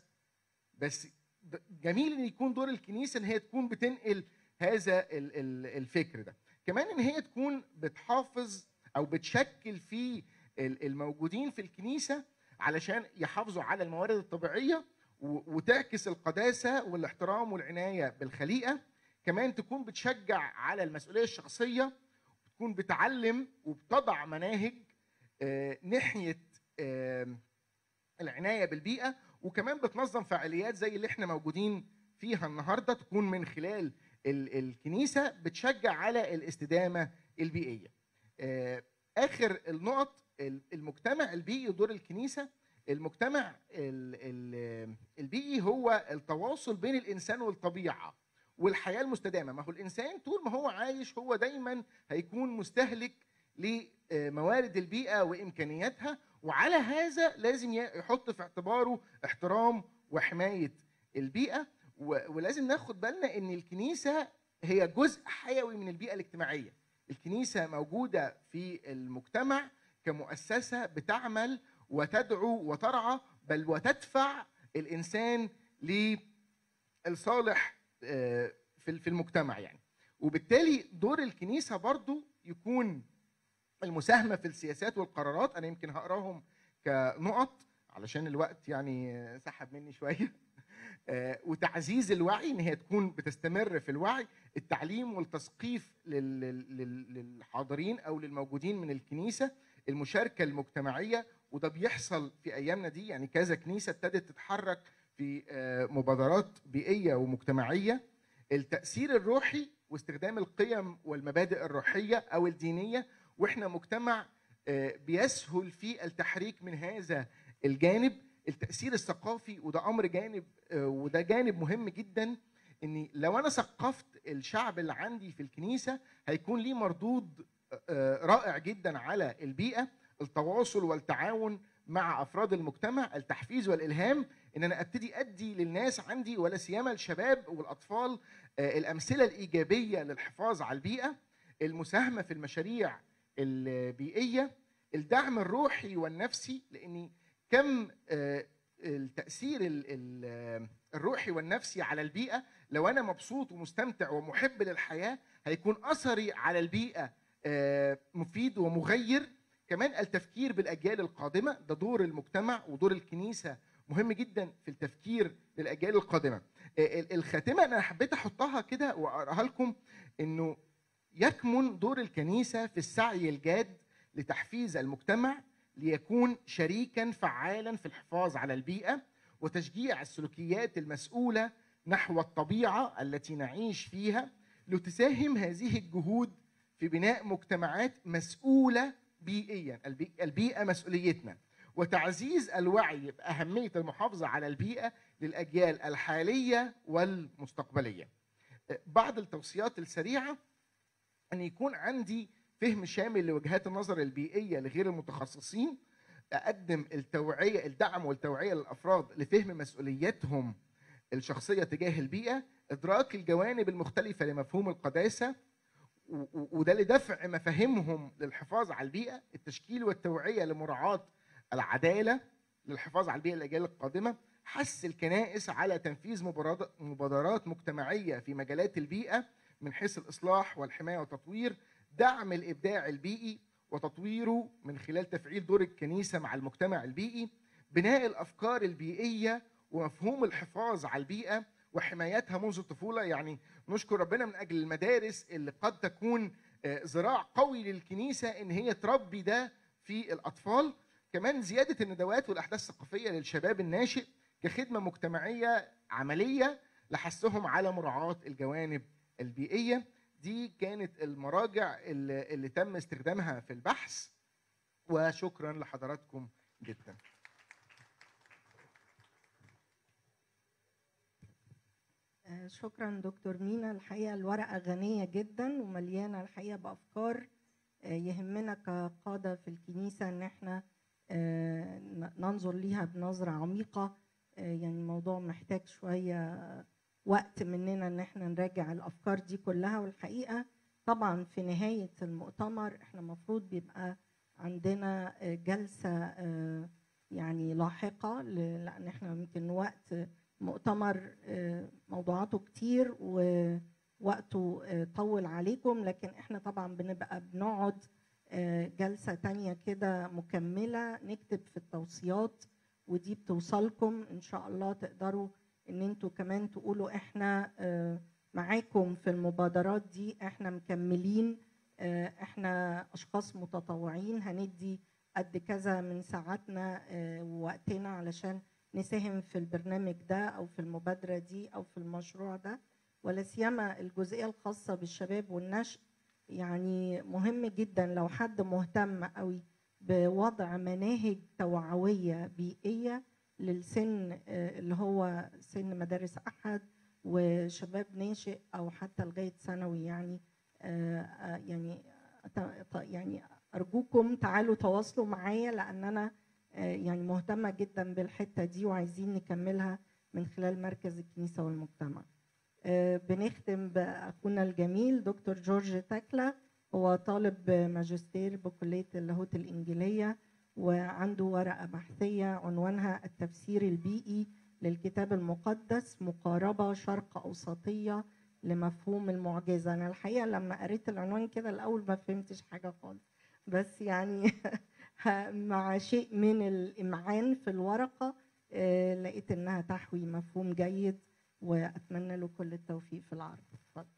بس د- جميل ان يكون دور الكنيسه ان هي تكون بتنقل هذا ال- ال- الفكر ده كمان ان هي تكون بتحافظ او بتشكل في ال- الموجودين في الكنيسه علشان يحافظوا على الموارد الطبيعيه و- وتعكس القداسه والاحترام والعنايه بالخليقه كمان تكون بتشجع على المسؤوليه الشخصيه تكون بتعلم وبتضع مناهج آه، ناحيه آم، العنايه بالبيئه وكمان بتنظم فعاليات زي اللي احنا موجودين فيها النهارده تكون من خلال ال- الكنيسه بتشجع على الاستدامه البيئيه. آه، اخر النقط ال- المجتمع البيئي ودور الكنيسه المجتمع ال- ال- البيئي هو التواصل بين الانسان والطبيعه والحياه المستدامه ما هو الانسان طول ما هو عايش هو دايما هيكون مستهلك لموارد البيئه وامكانياتها وعلى هذا لازم يحط في اعتباره احترام وحمايه البيئه و- ولازم ناخد بالنا ان الكنيسه هي جزء حيوي من البيئه الاجتماعيه الكنيسه موجوده في المجتمع كمؤسسه بتعمل وتدعو وترعى بل وتدفع الانسان للصالح آه، في في المجتمع يعني وبالتالي دور الكنيسه برضو يكون المساهمه في السياسات والقرارات انا يمكن هقراهم كنقط علشان الوقت يعني سحب مني شويه آه، وتعزيز الوعي ان هي تكون بتستمر في الوعي التعليم والتثقيف لل- لل- للحاضرين او للموجودين من الكنيسه المشاركه المجتمعيه وده بيحصل في ايامنا دي يعني كذا كنيسه ابتدت تتحرك في آه، مبادرات بيئيه ومجتمعيه التاثير الروحي واستخدام القيم والمبادئ الروحيه او الدينيه واحنا مجتمع آه، بيسهل في التحريك من هذا الجانب التاثير الثقافي وده امر جانب آه، وده جانب مهم جدا اني لو انا ثقفت الشعب اللي عندي في الكنيسه هيكون ليه مردود آه، رائع جدا على البيئه التواصل والتعاون مع افراد المجتمع التحفيز والالهام ان انا ابتدي ادي للناس عندي ولا سيما الشباب والاطفال آه، الامثله الايجابيه للحفاظ على البيئه المساهمه في المشاريع البيئيه الدعم الروحي والنفسي لاني كم آه، التاثير ال- ال- الروحي والنفسي على البيئه لو انا مبسوط ومستمتع ومحب للحياه هيكون اثري على البيئه آه، مفيد ومغير كمان التفكير بالاجيال القادمه ده دور المجتمع ودور الكنيسه مهم جدا في التفكير للاجيال القادمه آه، ال- الخاتمه انا حبيت احطها كده واقراها لكم انه يكمن دور الكنيسه في السعي الجاد لتحفيز المجتمع ليكون شريكا فعالا في الحفاظ على البيئه وتشجيع السلوكيات المسؤوله نحو الطبيعه التي نعيش فيها لتساهم هذه الجهود في بناء مجتمعات مسؤوله بيئيا البي- البيئه مسؤوليتنا وتعزيز الوعي باهميه المحافظه على البيئه للاجيال الحاليه والمستقبليه بعض التوصيات السريعه ان يكون عندي فهم شامل لوجهات النظر البيئيه لغير المتخصصين اقدم التوعيه الدعم والتوعيه للافراد لفهم مسؤولياتهم الشخصيه تجاه البيئه ادراك الجوانب المختلفه لمفهوم القداسه و- و- وده لدفع مفاهيمهم للحفاظ على البيئه التشكيل والتوعيه لمراعاه العداله للحفاظ على البيئه الاجيال القادمه حث الكنائس على تنفيذ مبارات- مبادرات مجتمعيه في مجالات البيئه من حيث الاصلاح والحمايه والتطوير دعم الابداع البيئي وتطويره من خلال تفعيل دور الكنيسه مع المجتمع البيئي بناء الافكار البيئيه ومفهوم الحفاظ على البيئه وحمايتها منذ الطفوله يعني نشكر ربنا من اجل المدارس اللي قد تكون آه، ذراع قوي للكنيسه ان هي تربي ده في الاطفال كمان زياده الندوات والاحداث الثقافيه للشباب الناشئ كخدمه مجتمعيه عمليه لحثهم على مراعاه الجوانب البيئيه دي كانت المراجع اللي, اللي تم استخدامها في البحث وشكرا لحضراتكم جدا آه، شكرا دكتور مينا الحقيقه الورقه غنيه جدا ومليانه الحقيقه بافكار آه، يهمنا كقاده في الكنيسه ان احنا آه، ن- ننظر ليها بنظره عميقه آه، يعني الموضوع محتاج شويه وقت مننا ان احنا نراجع الافكار دي كلها والحقيقه طبعا في نهايه المؤتمر احنا المفروض بيبقى عندنا آه، جلسه آه، يعني لاحقه ل- لان احنا يمكن وقت مؤتمر آه، موضوعاته كتير ووقته آه، طول عليكم لكن احنا طبعا بنبقى بنقعد آه، جلسة تانية كده مكملة نكتب في التوصيات ودي بتوصلكم ان شاء الله تقدروا ان انتوا كمان تقولوا احنا آه، معاكم في المبادرات دي احنا مكملين آه، احنا اشخاص متطوعين هندي قد كذا من ساعاتنا آه، ووقتنا علشان نساهم في البرنامج ده او في المبادره دي او في المشروع ده ولا سيما الجزئيه الخاصه بالشباب والنشء يعني مهم جدا لو حد مهتم قوي بوضع مناهج توعويه بيئيه للسن آه، اللي هو سن مدارس احد وشباب ناشئ او حتى لغايه ثانوي يعني آه، آه، يعني ت- ت- يعني ارجوكم تعالوا تواصلوا معايا لان انا آه، يعني مهتمه جدا بالحته دي وعايزين نكملها من خلال مركز الكنيسه والمجتمع. آه، بنختم باخونا الجميل دكتور جورج تاكلا هو طالب ماجستير بكليه اللاهوت الانجيليه وعنده ورقه بحثيه عنوانها التفسير البيئي للكتاب المقدس مقاربه شرق اوسطيه لمفهوم المعجزه انا الحقيقه لما قريت العنوان كده الاول ما فهمتش حاجه خالص بس يعني مع شيء من الامعان في الورقه آه، لقيت انها تحوي مفهوم جيد واتمنى له كل التوفيق في العرض اتفضل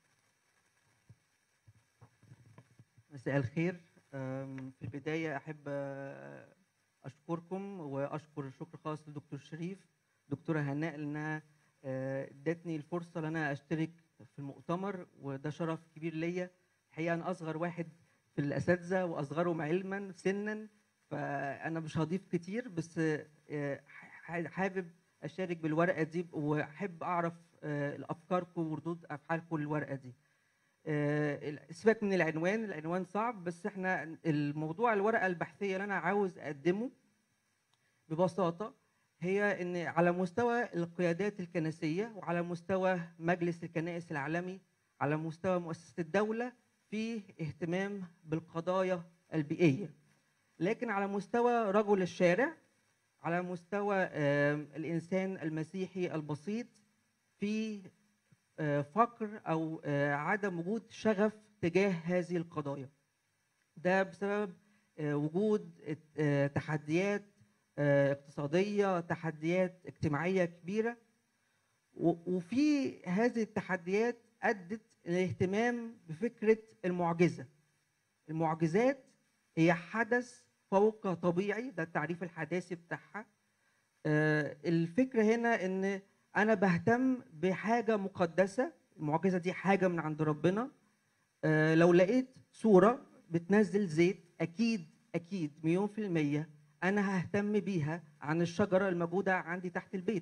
مساء الخير أم، في البداية أحب أه، أشكركم وأشكر شكر خاص لدكتور شريف دكتورة هناء لأنها أه، ادتني الفرصة إن أنا أشترك في المؤتمر وده شرف كبير ليا الحقيقة أنا أصغر واحد في الأساتذة وأصغرهم علما سنا فأنا مش هضيف كتير بس أه، ح- حابب أشارك بالورقة دي وأحب أعرف أه، أفكاركم وردود أفعالكم للورقة دي آه، سيبك من العنوان العنوان صعب بس احنا الموضوع الورقه البحثيه اللي انا عاوز اقدمه ببساطه هي ان على مستوى القيادات الكنسيه وعلى مستوى مجلس الكنائس العالمي على مستوى مؤسسه الدوله في اهتمام بالقضايا البيئيه لكن على مستوى رجل الشارع على مستوى آم، الانسان المسيحي البسيط في آه، فقر او آه، عدم وجود شغف تجاه هذه القضايا ده بسبب آه، وجود آه، تحديات آه، اقتصاديه تحديات اجتماعيه كبيره و- وفي هذه التحديات ادت الاهتمام بفكره المعجزه المعجزات هي حدث فوق طبيعي ده التعريف الحداثي بتاعها آه، الفكره هنا ان انا بهتم بحاجه مقدسه المعجزه دي حاجه من عند ربنا آه، لو لقيت صوره بتنزل زيت اكيد اكيد مليون في الميه انا ههتم بيها عن الشجره الموجوده عندي تحت البيت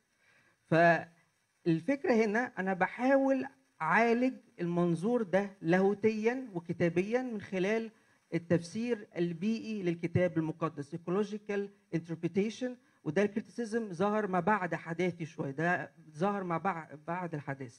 فالفكره هنا انا بحاول اعالج المنظور ده لاهوتيا وكتابيا من خلال التفسير البيئي للكتاب المقدس ecological interpretation وده الكريتيسيزم ظهر ما بعد حداثي شويه ده ظهر ما بعد بعد الحداثه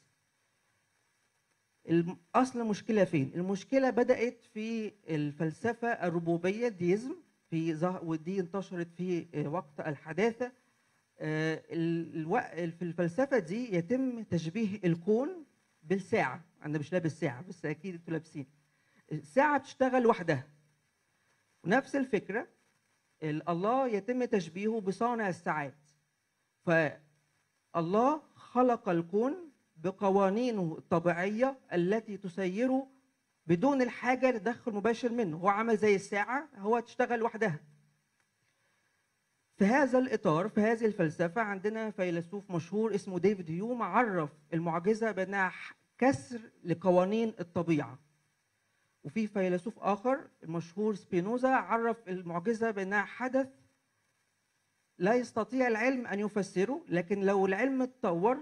الم- اصل المشكله فين المشكله بدات في الفلسفه الربوبيه الديزم في ظه- ودي انتشرت في آه، وقت الحداثه آه، ال- الو- في الفلسفه دي يتم تشبيه الكون بالساعه انا مش لابس ساعه بس اكيد انتوا لابسين الساعه بتشتغل لوحدها ونفس الفكره ال- الله يتم تشبيهه بصانع الساعات فالله خلق الكون بقوانينه الطبيعيه التي تسيره بدون الحاجه لتدخل مباشر منه هو عمل زي الساعه هو تشتغل لوحدها في هذا الاطار في هذه الفلسفه عندنا فيلسوف مشهور اسمه ديفيد هيوم عرف المعجزه بانها ح- كسر لقوانين الطبيعه وفي فيلسوف اخر المشهور سبينوزا عرف المعجزه بانها حدث لا يستطيع العلم ان يفسره لكن لو العلم اتطور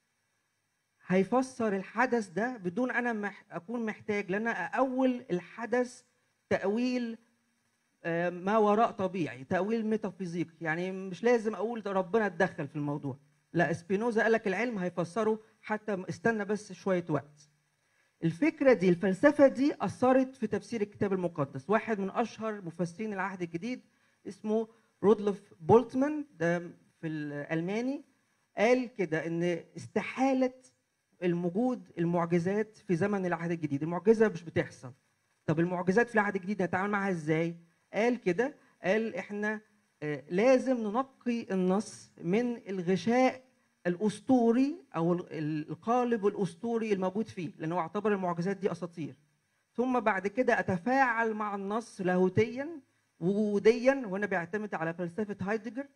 هيفسر الحدث ده بدون انا مح اكون محتاج لان أنا اول الحدث تاويل آه، ما وراء طبيعي تاويل ميتافيزيقي يعني مش لازم اقول ده ربنا اتدخل في الموضوع لا سبينوزا قال لك العلم هيفسره حتى استنى بس شويه وقت الفكره دي الفلسفه دي اثرت في تفسير الكتاب المقدس واحد من اشهر مفسرين العهد الجديد اسمه رودلف بولتمان ده في الالماني قال كده ان استحاله الموجود المعجزات في زمن العهد الجديد المعجزه مش بتحصل طب المعجزات في العهد الجديد نتعامل معاها ازاي قال كده قال احنا آه، لازم ننقي النص من الغشاء الاسطوري او ال- القالب الاسطوري الموجود فيه لانه اعتبر المعجزات دي اساطير ثم بعد كده اتفاعل مع النص لاهوتيا وجوديا وهنا بيعتمد على فلسفه هايدجر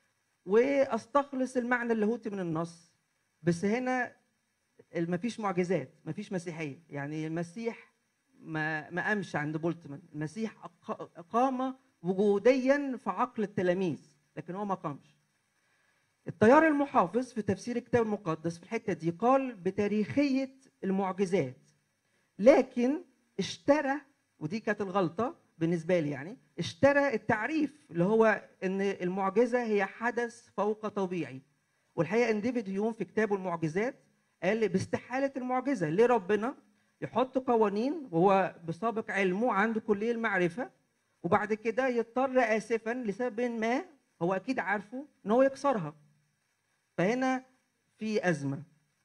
واستخلص المعنى اللاهوتي من النص بس هنا مفيش معجزات مفيش مسيحيه يعني المسيح ما ما قامش عند بولتمان المسيح أق- قام وجوديا في عقل التلاميذ لكن هو ما قامش التيار المحافظ في تفسير الكتاب المقدس في الحته دي قال بتاريخيه المعجزات لكن اشترى ودي كانت الغلطه بالنسبه لي يعني اشترى التعريف اللي هو ان المعجزه هي حدث فوق طبيعي والحقيقه ان ديفيد هيوم في كتابه المعجزات قال باستحاله المعجزه ليه ربنا يحط قوانين وهو بسابق علمه عنده كليه المعرفه وبعد كده يضطر اسفا لسبب ما هو اكيد عارفه ان هو يكسرها فهنا في ازمه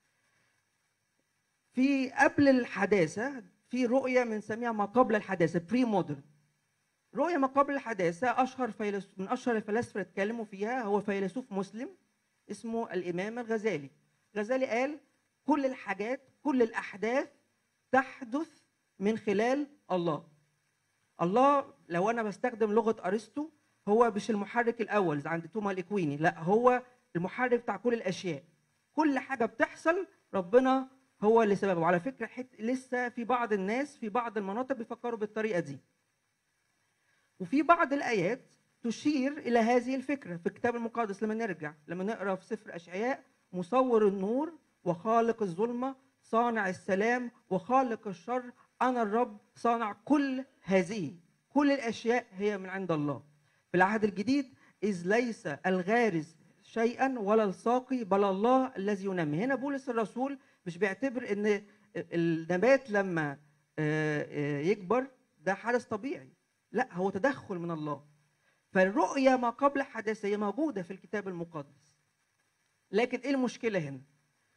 في قبل الحداثه في رؤيه بنسميها ما قبل الحداثه بري مودرن رؤيه ما قبل الحداثه اشهر فيلسوف من اشهر الفلاسفه اللي اتكلموا فيها هو فيلسوف مسلم اسمه الامام الغزالي الغزالي قال كل الحاجات كل الاحداث تحدث من خلال الله الله لو انا بستخدم لغه ارسطو هو مش المحرك الاول زي عند توما الاكويني لا هو المحرك بتاع كل الاشياء كل حاجه بتحصل ربنا هو اللي سببه وعلى فكره حت... لسه في بعض الناس في بعض المناطق بيفكروا بالطريقه دي وفي بعض الايات تشير الى هذه الفكره في الكتاب المقدس لما نرجع لما نقرا في سفر اشعياء مصور النور وخالق الظلمه صانع السلام وخالق الشر انا الرب صانع كل هذه كل الاشياء هي من عند الله في العهد الجديد اذ ليس الغارز شيئا ولا الساقي بل الله الذي ينمي هنا بولس الرسول مش بيعتبر ان النبات لما آه، آه، يكبر ده حدث طبيعي لا هو تدخل من الله فالرؤية ما قبل حداثة هي موجودة في الكتاب المقدس لكن ايه المشكلة هنا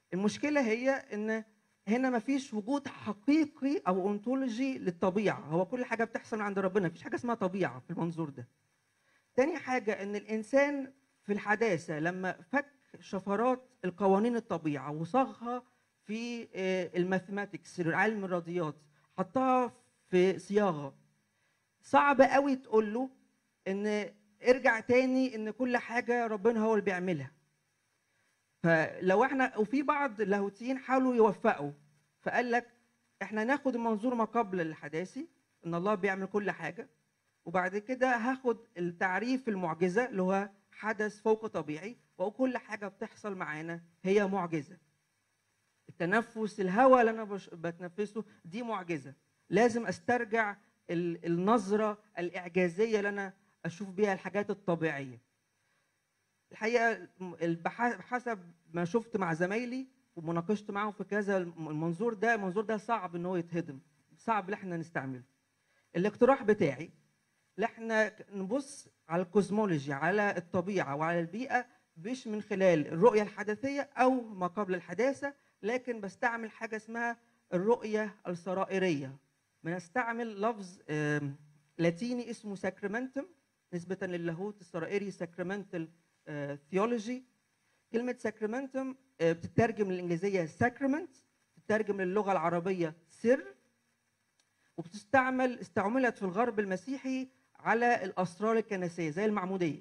المشكله هي ان هنا مفيش وجود حقيقي او انتولوجي للطبيعه هو كل حاجه بتحصل من عند ربنا مفيش حاجه اسمها طبيعه في المنظور ده تاني حاجه ان الانسان في الحداثه لما فك شفرات القوانين الطبيعه وصاغها في الماثماتكس علم الرياضيات حطها في صياغه صعب قوي تقول له ان ارجع تاني ان كل حاجه ربنا هو اللي بيعملها فلو احنا وفي بعض اللاهوتيين حاولوا يوفقوا فقال لك احنا ناخد المنظور ما قبل الحداثي ان الله بيعمل كل حاجه وبعد كده هاخد التعريف المعجزه اللي هو حدث فوق طبيعي وكل حاجه بتحصل معانا هي معجزه التنفس الهواء اللي انا بتنفسه دي معجزه لازم استرجع النظره الاعجازيه اللي انا اشوف بيها الحاجات الطبيعيه الحقيقه بحسب ما شفت مع زمايلي ومناقشت معاهم في كذا المنظور ده المنظور ده صعب ان هو يتهضم صعب ان احنا نستعمله الاقتراح بتاعي ان احنا نبص على الكوزمولوجي على الطبيعه وعلى البيئه مش من خلال الرؤيه الحدثيه او ما قبل الحداثه لكن بستعمل حاجه اسمها الرؤيه السرائريه بنستعمل لفظ لاتيني اسمه ساكرامنتم نسبه للاهوت السرائري ساكرامنتال ثيولوجي كلمه ساكرامنتم بتترجم للانجليزيه ساكرمنت بتترجم للغه العربيه سر وبتستعمل استعملت في الغرب المسيحي على الاسرار الكنسيه زي المعموديه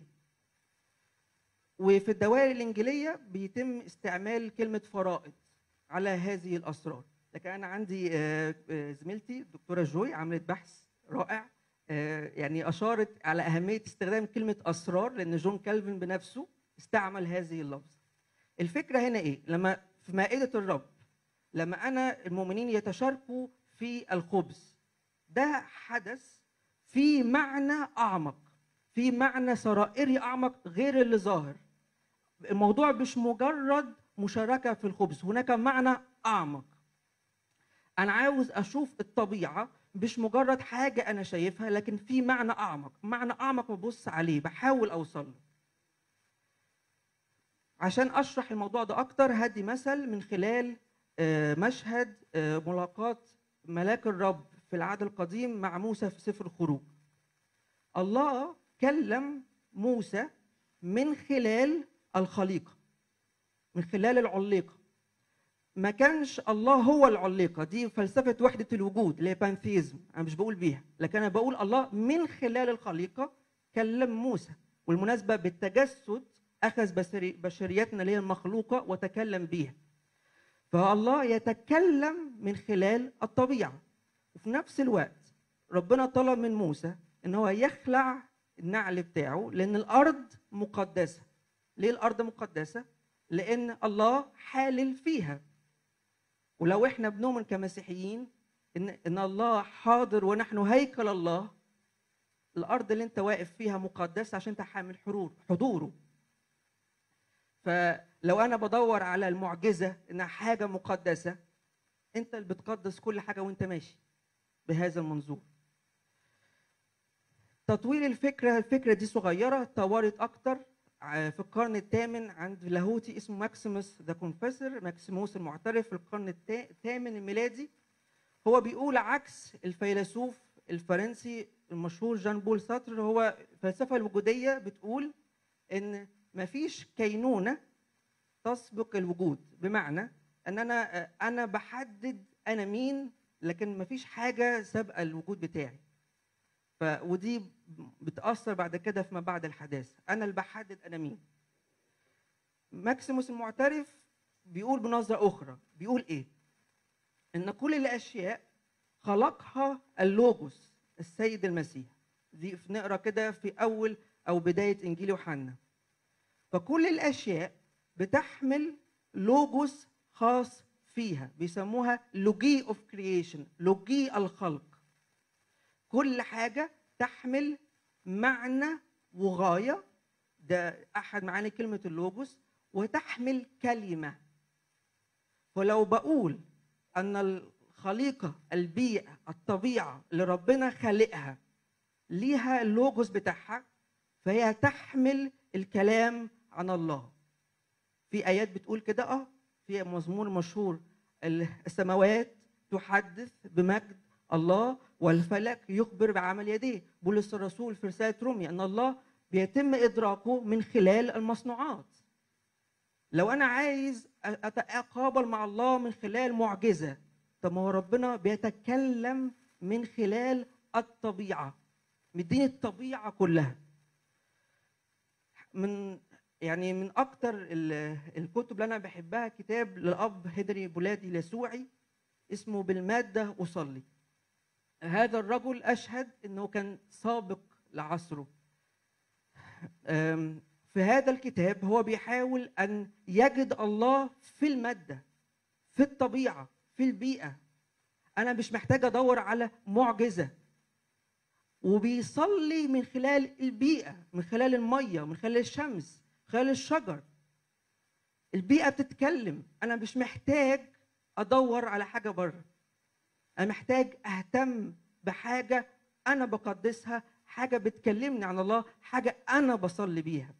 وفي الدوائر الانجيليه بيتم استعمال كلمه فرائض على هذه الاسرار لكن انا عندي زميلتي الدكتوره جوي عملت بحث رائع يعني اشارت على اهميه استخدام كلمه اسرار لان جون كالفن بنفسه استعمل هذه اللفظ الفكره هنا ايه لما في مائده الرب لما انا المؤمنين يتشاركوا في الخبز ده حدث في معنى اعمق في معنى سرائري اعمق غير اللي ظاهر الموضوع مش مجرد مشاركه في الخبز هناك معنى اعمق انا عاوز اشوف الطبيعه مش مجرد حاجه انا شايفها لكن في معنى اعمق معنى اعمق ببص عليه بحاول اوصل له عشان اشرح الموضوع ده اكتر هدي مثل من خلال مشهد ملاقاه ملاك الرب في العهد القديم مع موسى في سفر الخروج الله كلم موسى من خلال الخليقه من خلال العليقه ما كانش الله هو العليقه دي فلسفه وحده الوجود اللي هي بانثيزم انا مش بقول بيها لكن انا بقول الله من خلال الخليقه كلم موسى والمناسبه بالتجسد اخذ بشريتنا اللي هي المخلوقه وتكلم بيها فالله يتكلم من خلال الطبيعه وفي نفس الوقت ربنا طلب من موسى ان هو يخلع النعل بتاعه لان الارض مقدسه ليه الارض مقدسه لان الله حالل فيها ولو احنا بنؤمن كمسيحيين ان ان الله حاضر ونحن هيكل الله الارض اللي انت واقف فيها مقدسه عشان انت حامل حرور حضوره فلو انا بدور على المعجزه انها حاجه مقدسه انت اللي بتقدس كل حاجه وانت ماشي بهذا المنظور تطويل الفكره الفكره دي صغيره طورت اكتر في القرن الثامن عند لاهوتي اسمه ماكسيموس ذا كونفيسور ماكسيموس المعترف في القرن الثامن الميلادي هو بيقول عكس الفيلسوف الفرنسي المشهور جان بول ساتر هو الفلسفه الوجوديه بتقول ان مفيش كينونه تسبق الوجود بمعنى ان انا انا بحدد انا مين لكن مفيش حاجه سابقه الوجود بتاعي ف ودي بتاثر بعد كده فيما بعد الحداثه انا اللي بحدد انا مين ماكسيموس المعترف بيقول بنظره اخرى بيقول ايه ان كل الاشياء خلقها اللوجوس السيد المسيح دي نقرا كده في اول او بدايه انجيل يوحنا فكل الاشياء بتحمل لوجوس خاص فيها بيسموها لوجي اوف كرييشن لوجي الخلق كل حاجه تحمل معنى وغايه ده احد معاني كلمه اللوجوس وتحمل كلمه فلو بقول ان الخليقه البيئه الطبيعه اللي ربنا خالقها ليها اللوجوس بتاعها فهي تحمل الكلام عن الله في ايات بتقول كده اه في مزمور مشهور السماوات تحدث بمجد الله والفلك يخبر بعمل يديه بولس الرسول في رساله روميا ان الله بيتم ادراكه من خلال المصنوعات لو انا عايز اتقابل مع الله من خلال معجزه طب ما هو ربنا بيتكلم من خلال الطبيعه مديني الطبيعه كلها من يعني من اكتر ال- الكتب اللي انا بحبها كتاب للاب هنري بولادي اليسوعي اسمه بالماده اصلي هذا الرجل اشهد انه كان سابق لعصره أم، في هذا الكتاب هو بيحاول ان يجد الله في الماده في الطبيعه في البيئه انا مش محتاج ادور على معجزه وبيصلي من خلال البيئه من خلال الميه من خلال الشمس من خلال الشجر البيئه بتتكلم انا مش محتاج ادور على حاجه بره انا محتاج اهتم بحاجه انا بقدسها حاجه بتكلمني عن الله حاجه انا بصلي بيها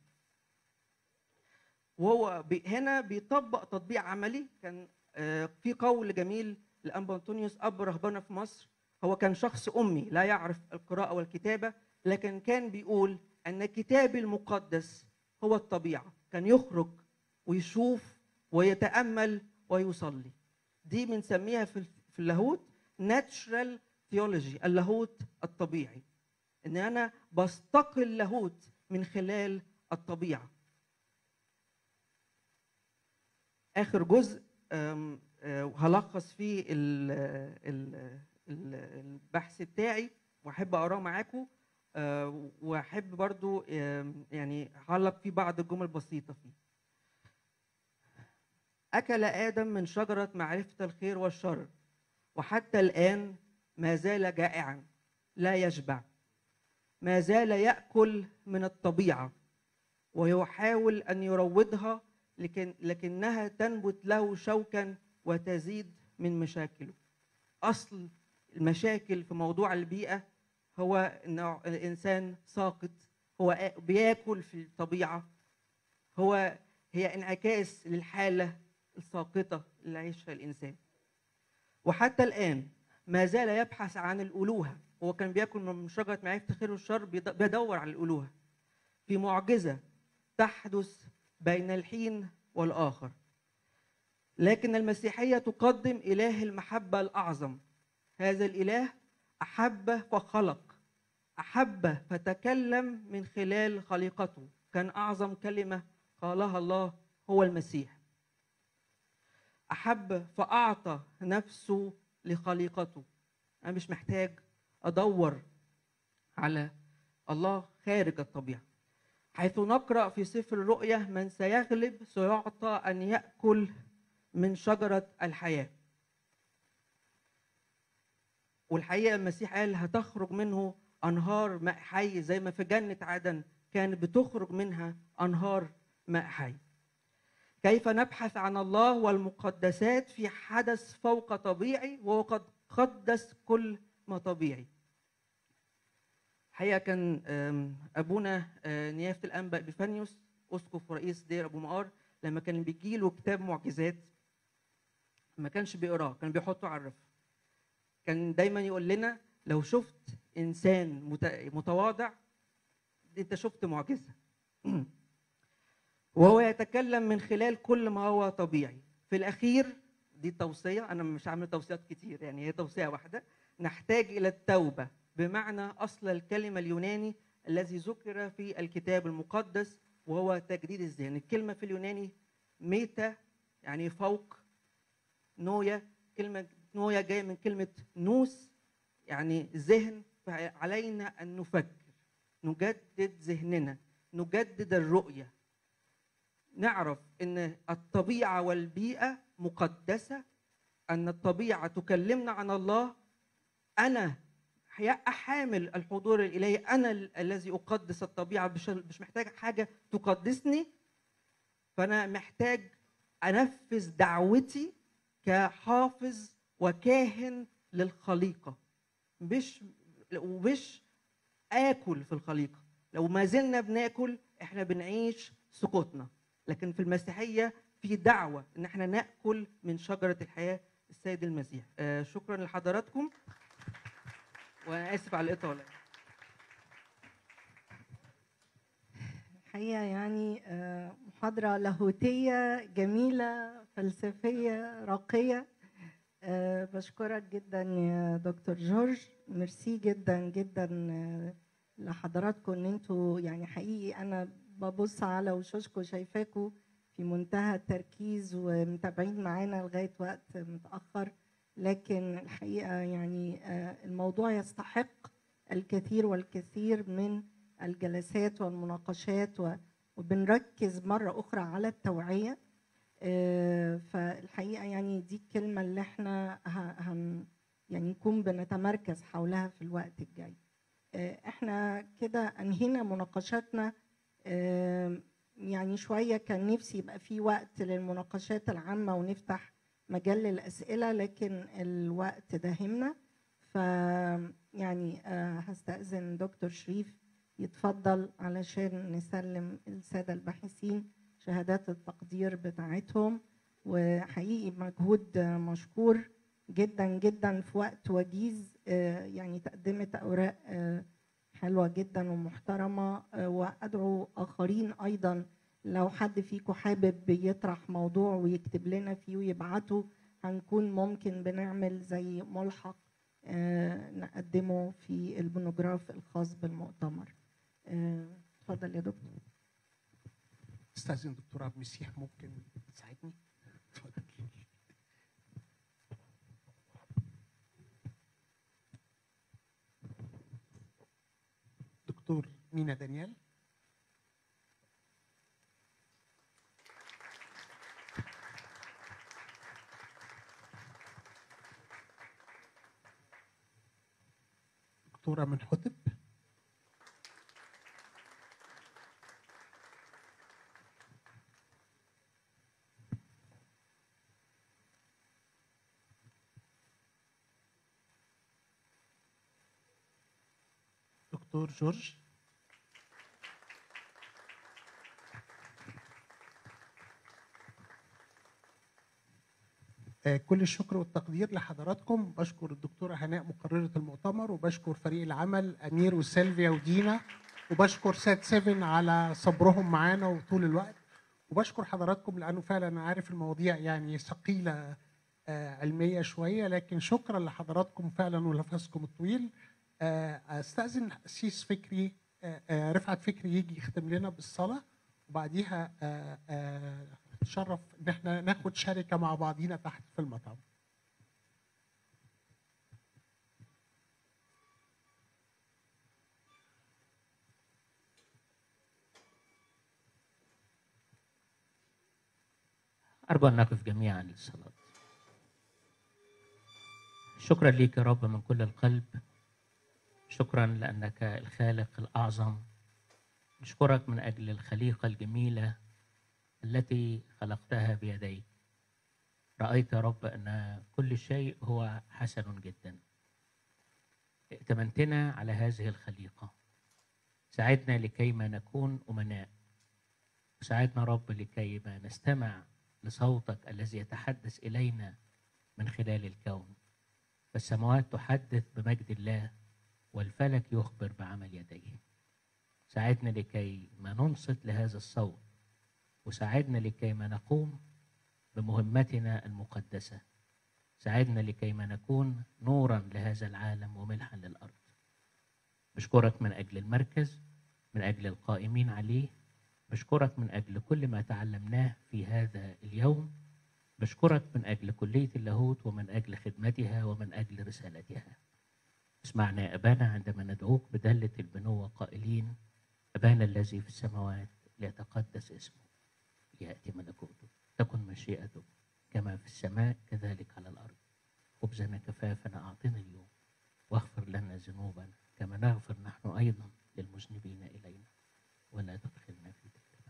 وهو بي هنا بيطبق تطبيق عملي كان آه، في قول جميل لانبا انطونيوس اب رهبنه في مصر هو كان شخص امي لا يعرف القراءه والكتابه لكن كان بيقول ان الكتاب المقدس هو الطبيعه كان يخرج ويشوف ويتامل ويصلي دي بنسميها في في اللاهوت ناتشرال ثيولوجي اللاهوت الطبيعي ان انا بستقي اللاهوت من خلال الطبيعه اخر جزء أم، أه، هلخص فيه ال- ال- ال- البحث بتاعي واحب اقراه معاكم أه، واحب برضو أم، يعني هعلق فيه بعض الجمل بسيطه فيه اكل ادم من شجره معرفه الخير والشر وحتى الان ما زال جائعا لا يشبع ما زال ياكل من الطبيعه ويحاول ان يروضها لكن لكنها تنبت له شوكا وتزيد من مشاكله اصل المشاكل في موضوع البيئه هو ان الانسان ساقط هو آ- بياكل في الطبيعه هو هي انعكاس للحاله الساقطه اللي عايشها الانسان وحتى الان ما زال يبحث عن الالوهه هو كان بياكل من شجره معرفه الخير والشر بيد- بيدور على الالوهه في معجزه تحدث بين الحين والاخر لكن المسيحيه تقدم اله المحبه الاعظم هذا الاله احب فخلق احب فتكلم من خلال خليقته كان اعظم كلمه قالها الله هو المسيح احب فاعطى نفسه لخليقته انا مش محتاج ادور على الله خارج الطبيعه حيث نقرا في سفر الرؤيا من سيغلب سيعطى ان ياكل من شجره الحياه والحقيقه المسيح قال هتخرج منه انهار ماء حي زي ما في جنه عدن كانت بتخرج منها انهار ماء حي كيف نبحث عن الله والمقدسات في حدث فوق طبيعي وهو قد قدس كل ما طبيعي الحقيقه كان آم، ابونا آه، نيافه الانبا بيفانيوس اسقف ورئيس دير ابو مقار لما كان بيجي له كتاب معجزات ما كانش بيقراه كان بيحطه على الرف كان دايما يقول لنا لو شفت انسان مت- متواضع انت شفت معجزه وهو يتكلم من خلال كل ما هو طبيعي في الاخير دي توصيه انا مش عامل توصيات كتير يعني هي توصيه واحده نحتاج الى التوبه بمعنى اصل الكلمه اليوناني الذي ذكر في الكتاب المقدس وهو تجديد الذهن الكلمه في اليوناني ميتا يعني فوق نويا كلمه نويا جايه من كلمه نوس يعني ذهن فعلينا ان نفكر نجدد ذهننا نجدد الرؤيه نعرف ان الطبيعه والبيئه مقدسه ان الطبيعه تكلمنا عن الله انا حي- حامل الحضور الالهي انا ال- الذي اقدس الطبيعه مش مش محتاج حاجه تقدسني فانا محتاج انفذ دعوتي كحافظ وكاهن للخليقه مش ومش اكل في الخليقه لو ما زلنا بناكل احنا بنعيش سقوطنا لكن في المسيحيه في دعوه ان احنا ناكل من شجره الحياه السيد المسيح آه، شكرا لحضراتكم وانا اسف على الاطاله الحقيقة يعني آه، محاضرة لاهوتية جميلة فلسفية راقية آه، بشكرك جدا يا دكتور جورج ميرسي جدا جدا آه، لحضراتكم ان انتوا يعني حقيقي انا ببص على وشوشكم شايفاكم في منتهى التركيز ومتابعين معانا لغاية وقت متأخر لكن الحقيقة يعني آه، الموضوع يستحق الكثير والكثير من الجلسات والمناقشات و- وبنركز مرة أخرى على التوعية آه، فالحقيقة يعني دي الكلمة اللي احنا ه- هن يعني نكون بنتمركز حولها في الوقت الجاي آه، احنا كده أنهينا مناقشاتنا آه، يعني شوية كان نفسي يبقى في وقت للمناقشات العامة ونفتح مجال للأسئلة لكن الوقت داهمنا ف يعني آه، هستأذن دكتور شريف يتفضل علشان نسلم السادة الباحثين شهادات التقدير بتاعتهم وحقيقي مجهود آه، مشكور جدا جدا في وقت وجيز آه، يعني تقدمت أوراق آه، حلوة جدا ومحترمة آه، وأدعو آخرين أيضا لو حد فيكم حابب يطرح موضوع ويكتب لنا فيه ويبعته هنكون ممكن بنعمل زي ملحق آه، نقدمه في المونوجراف الخاص بالمؤتمر آه، اتفضل يا دكتور استاذن دكتور عبد المسيح ممكن تساعدني اتفضل دكتور مينا دانيال دكتورة من حتب دكتور جورج آه، كل الشكر والتقدير لحضراتكم بشكر الدكتورة هناء مقررة المؤتمر وبشكر فريق العمل أمير وسيلفيا ودينا وبشكر سات سيفن على صبرهم معانا وطول الوقت وبشكر حضراتكم لأنه فعلا أنا عارف المواضيع يعني ثقيلة آه، علمية شوية لكن شكرا لحضراتكم فعلا ولنفسكم الطويل آه، استاذن سيس فكري آه، آه، رفعت فكري يجي يختم لنا بالصلاه وبعديها آه، آه، نتشرف ان احنا ناخد شركه مع بعضينا تحت في المطعم أرجو أن نقف جميعا للصلاة شكرا ليك يا رب من كل القلب شكرا لأنك الخالق الأعظم نشكرك من أجل الخليقة الجميلة التي خلقتها بيديك رأيت يا رب أن كل شيء هو حسن جدا ائتمنتنا على هذه الخليقة ساعدنا لكي ما نكون أمناء وساعدنا رب لكي ما نستمع لصوتك الذي يتحدث إلينا من خلال الكون فالسماوات تحدث بمجد الله والفلك يخبر بعمل يديه ساعدنا لكي ما ننصت لهذا الصوت وساعدنا لكي ما نقوم بمهمتنا المقدسة ساعدنا لكي ما نكون نورا لهذا العالم وملحا للأرض بشكرك من أجل المركز من أجل القائمين عليه بشكرك من أجل كل ما تعلمناه في هذا اليوم بشكرك من أجل كلية اللاهوت ومن أجل خدمتها ومن أجل رسالتها اسمعنا يا أبانا عندما ندعوك بدلة البنوة قائلين أبانا الذي في السماوات ليتقدس اسمه ليأتي ملكوته تكن مشيئته كما في السماء كذلك على الأرض خبزنا كفافنا أعطنا اليوم واغفر لنا ذنوبنا كما نغفر نحن أيضا للمذنبين إلينا ولا تدخلنا في تجربة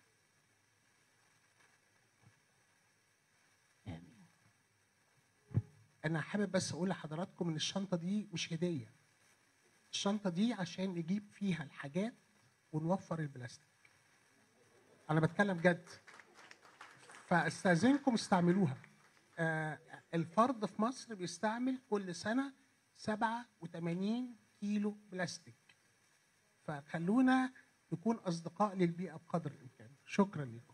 آمين انا حابب بس اقول لحضراتكم ان الشنطه دي مش هديه الشنطه دي عشان نجيب فيها الحاجات ونوفر البلاستيك انا بتكلم جد فاستاذنكم استعملوها آه، الفرد في مصر بيستعمل كل سنه 87 كيلو بلاستيك فخلونا نكون اصدقاء للبيئه بقدر الامكان شكرا لكم